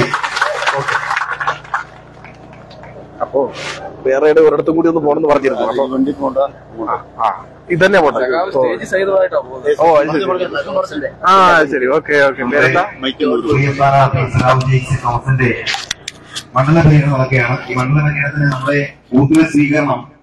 അപ്പോ വേറെ ഒരിടത്തും കൂടി ഒന്ന് പോണെന്ന് പറഞ്ഞിരുന്നു അപ്പൊ ആ ഇതന്നെ പോട്ടെ സ്റ്റേജ് സഹിതമായിട്ടാ പോകുന്നത് ഓ അത് ശരി ആ ശരി ഓക്കെ ഓക്കെ പേരെന്താ തോമസിന്റെ മണ്ഡല പര്യടനം നടക്കുകയാണ് ഈ മണ്ഡല പര്യടനത്തിന് നമ്മുടെ ബൂത്തിലെ സ്വീകരണം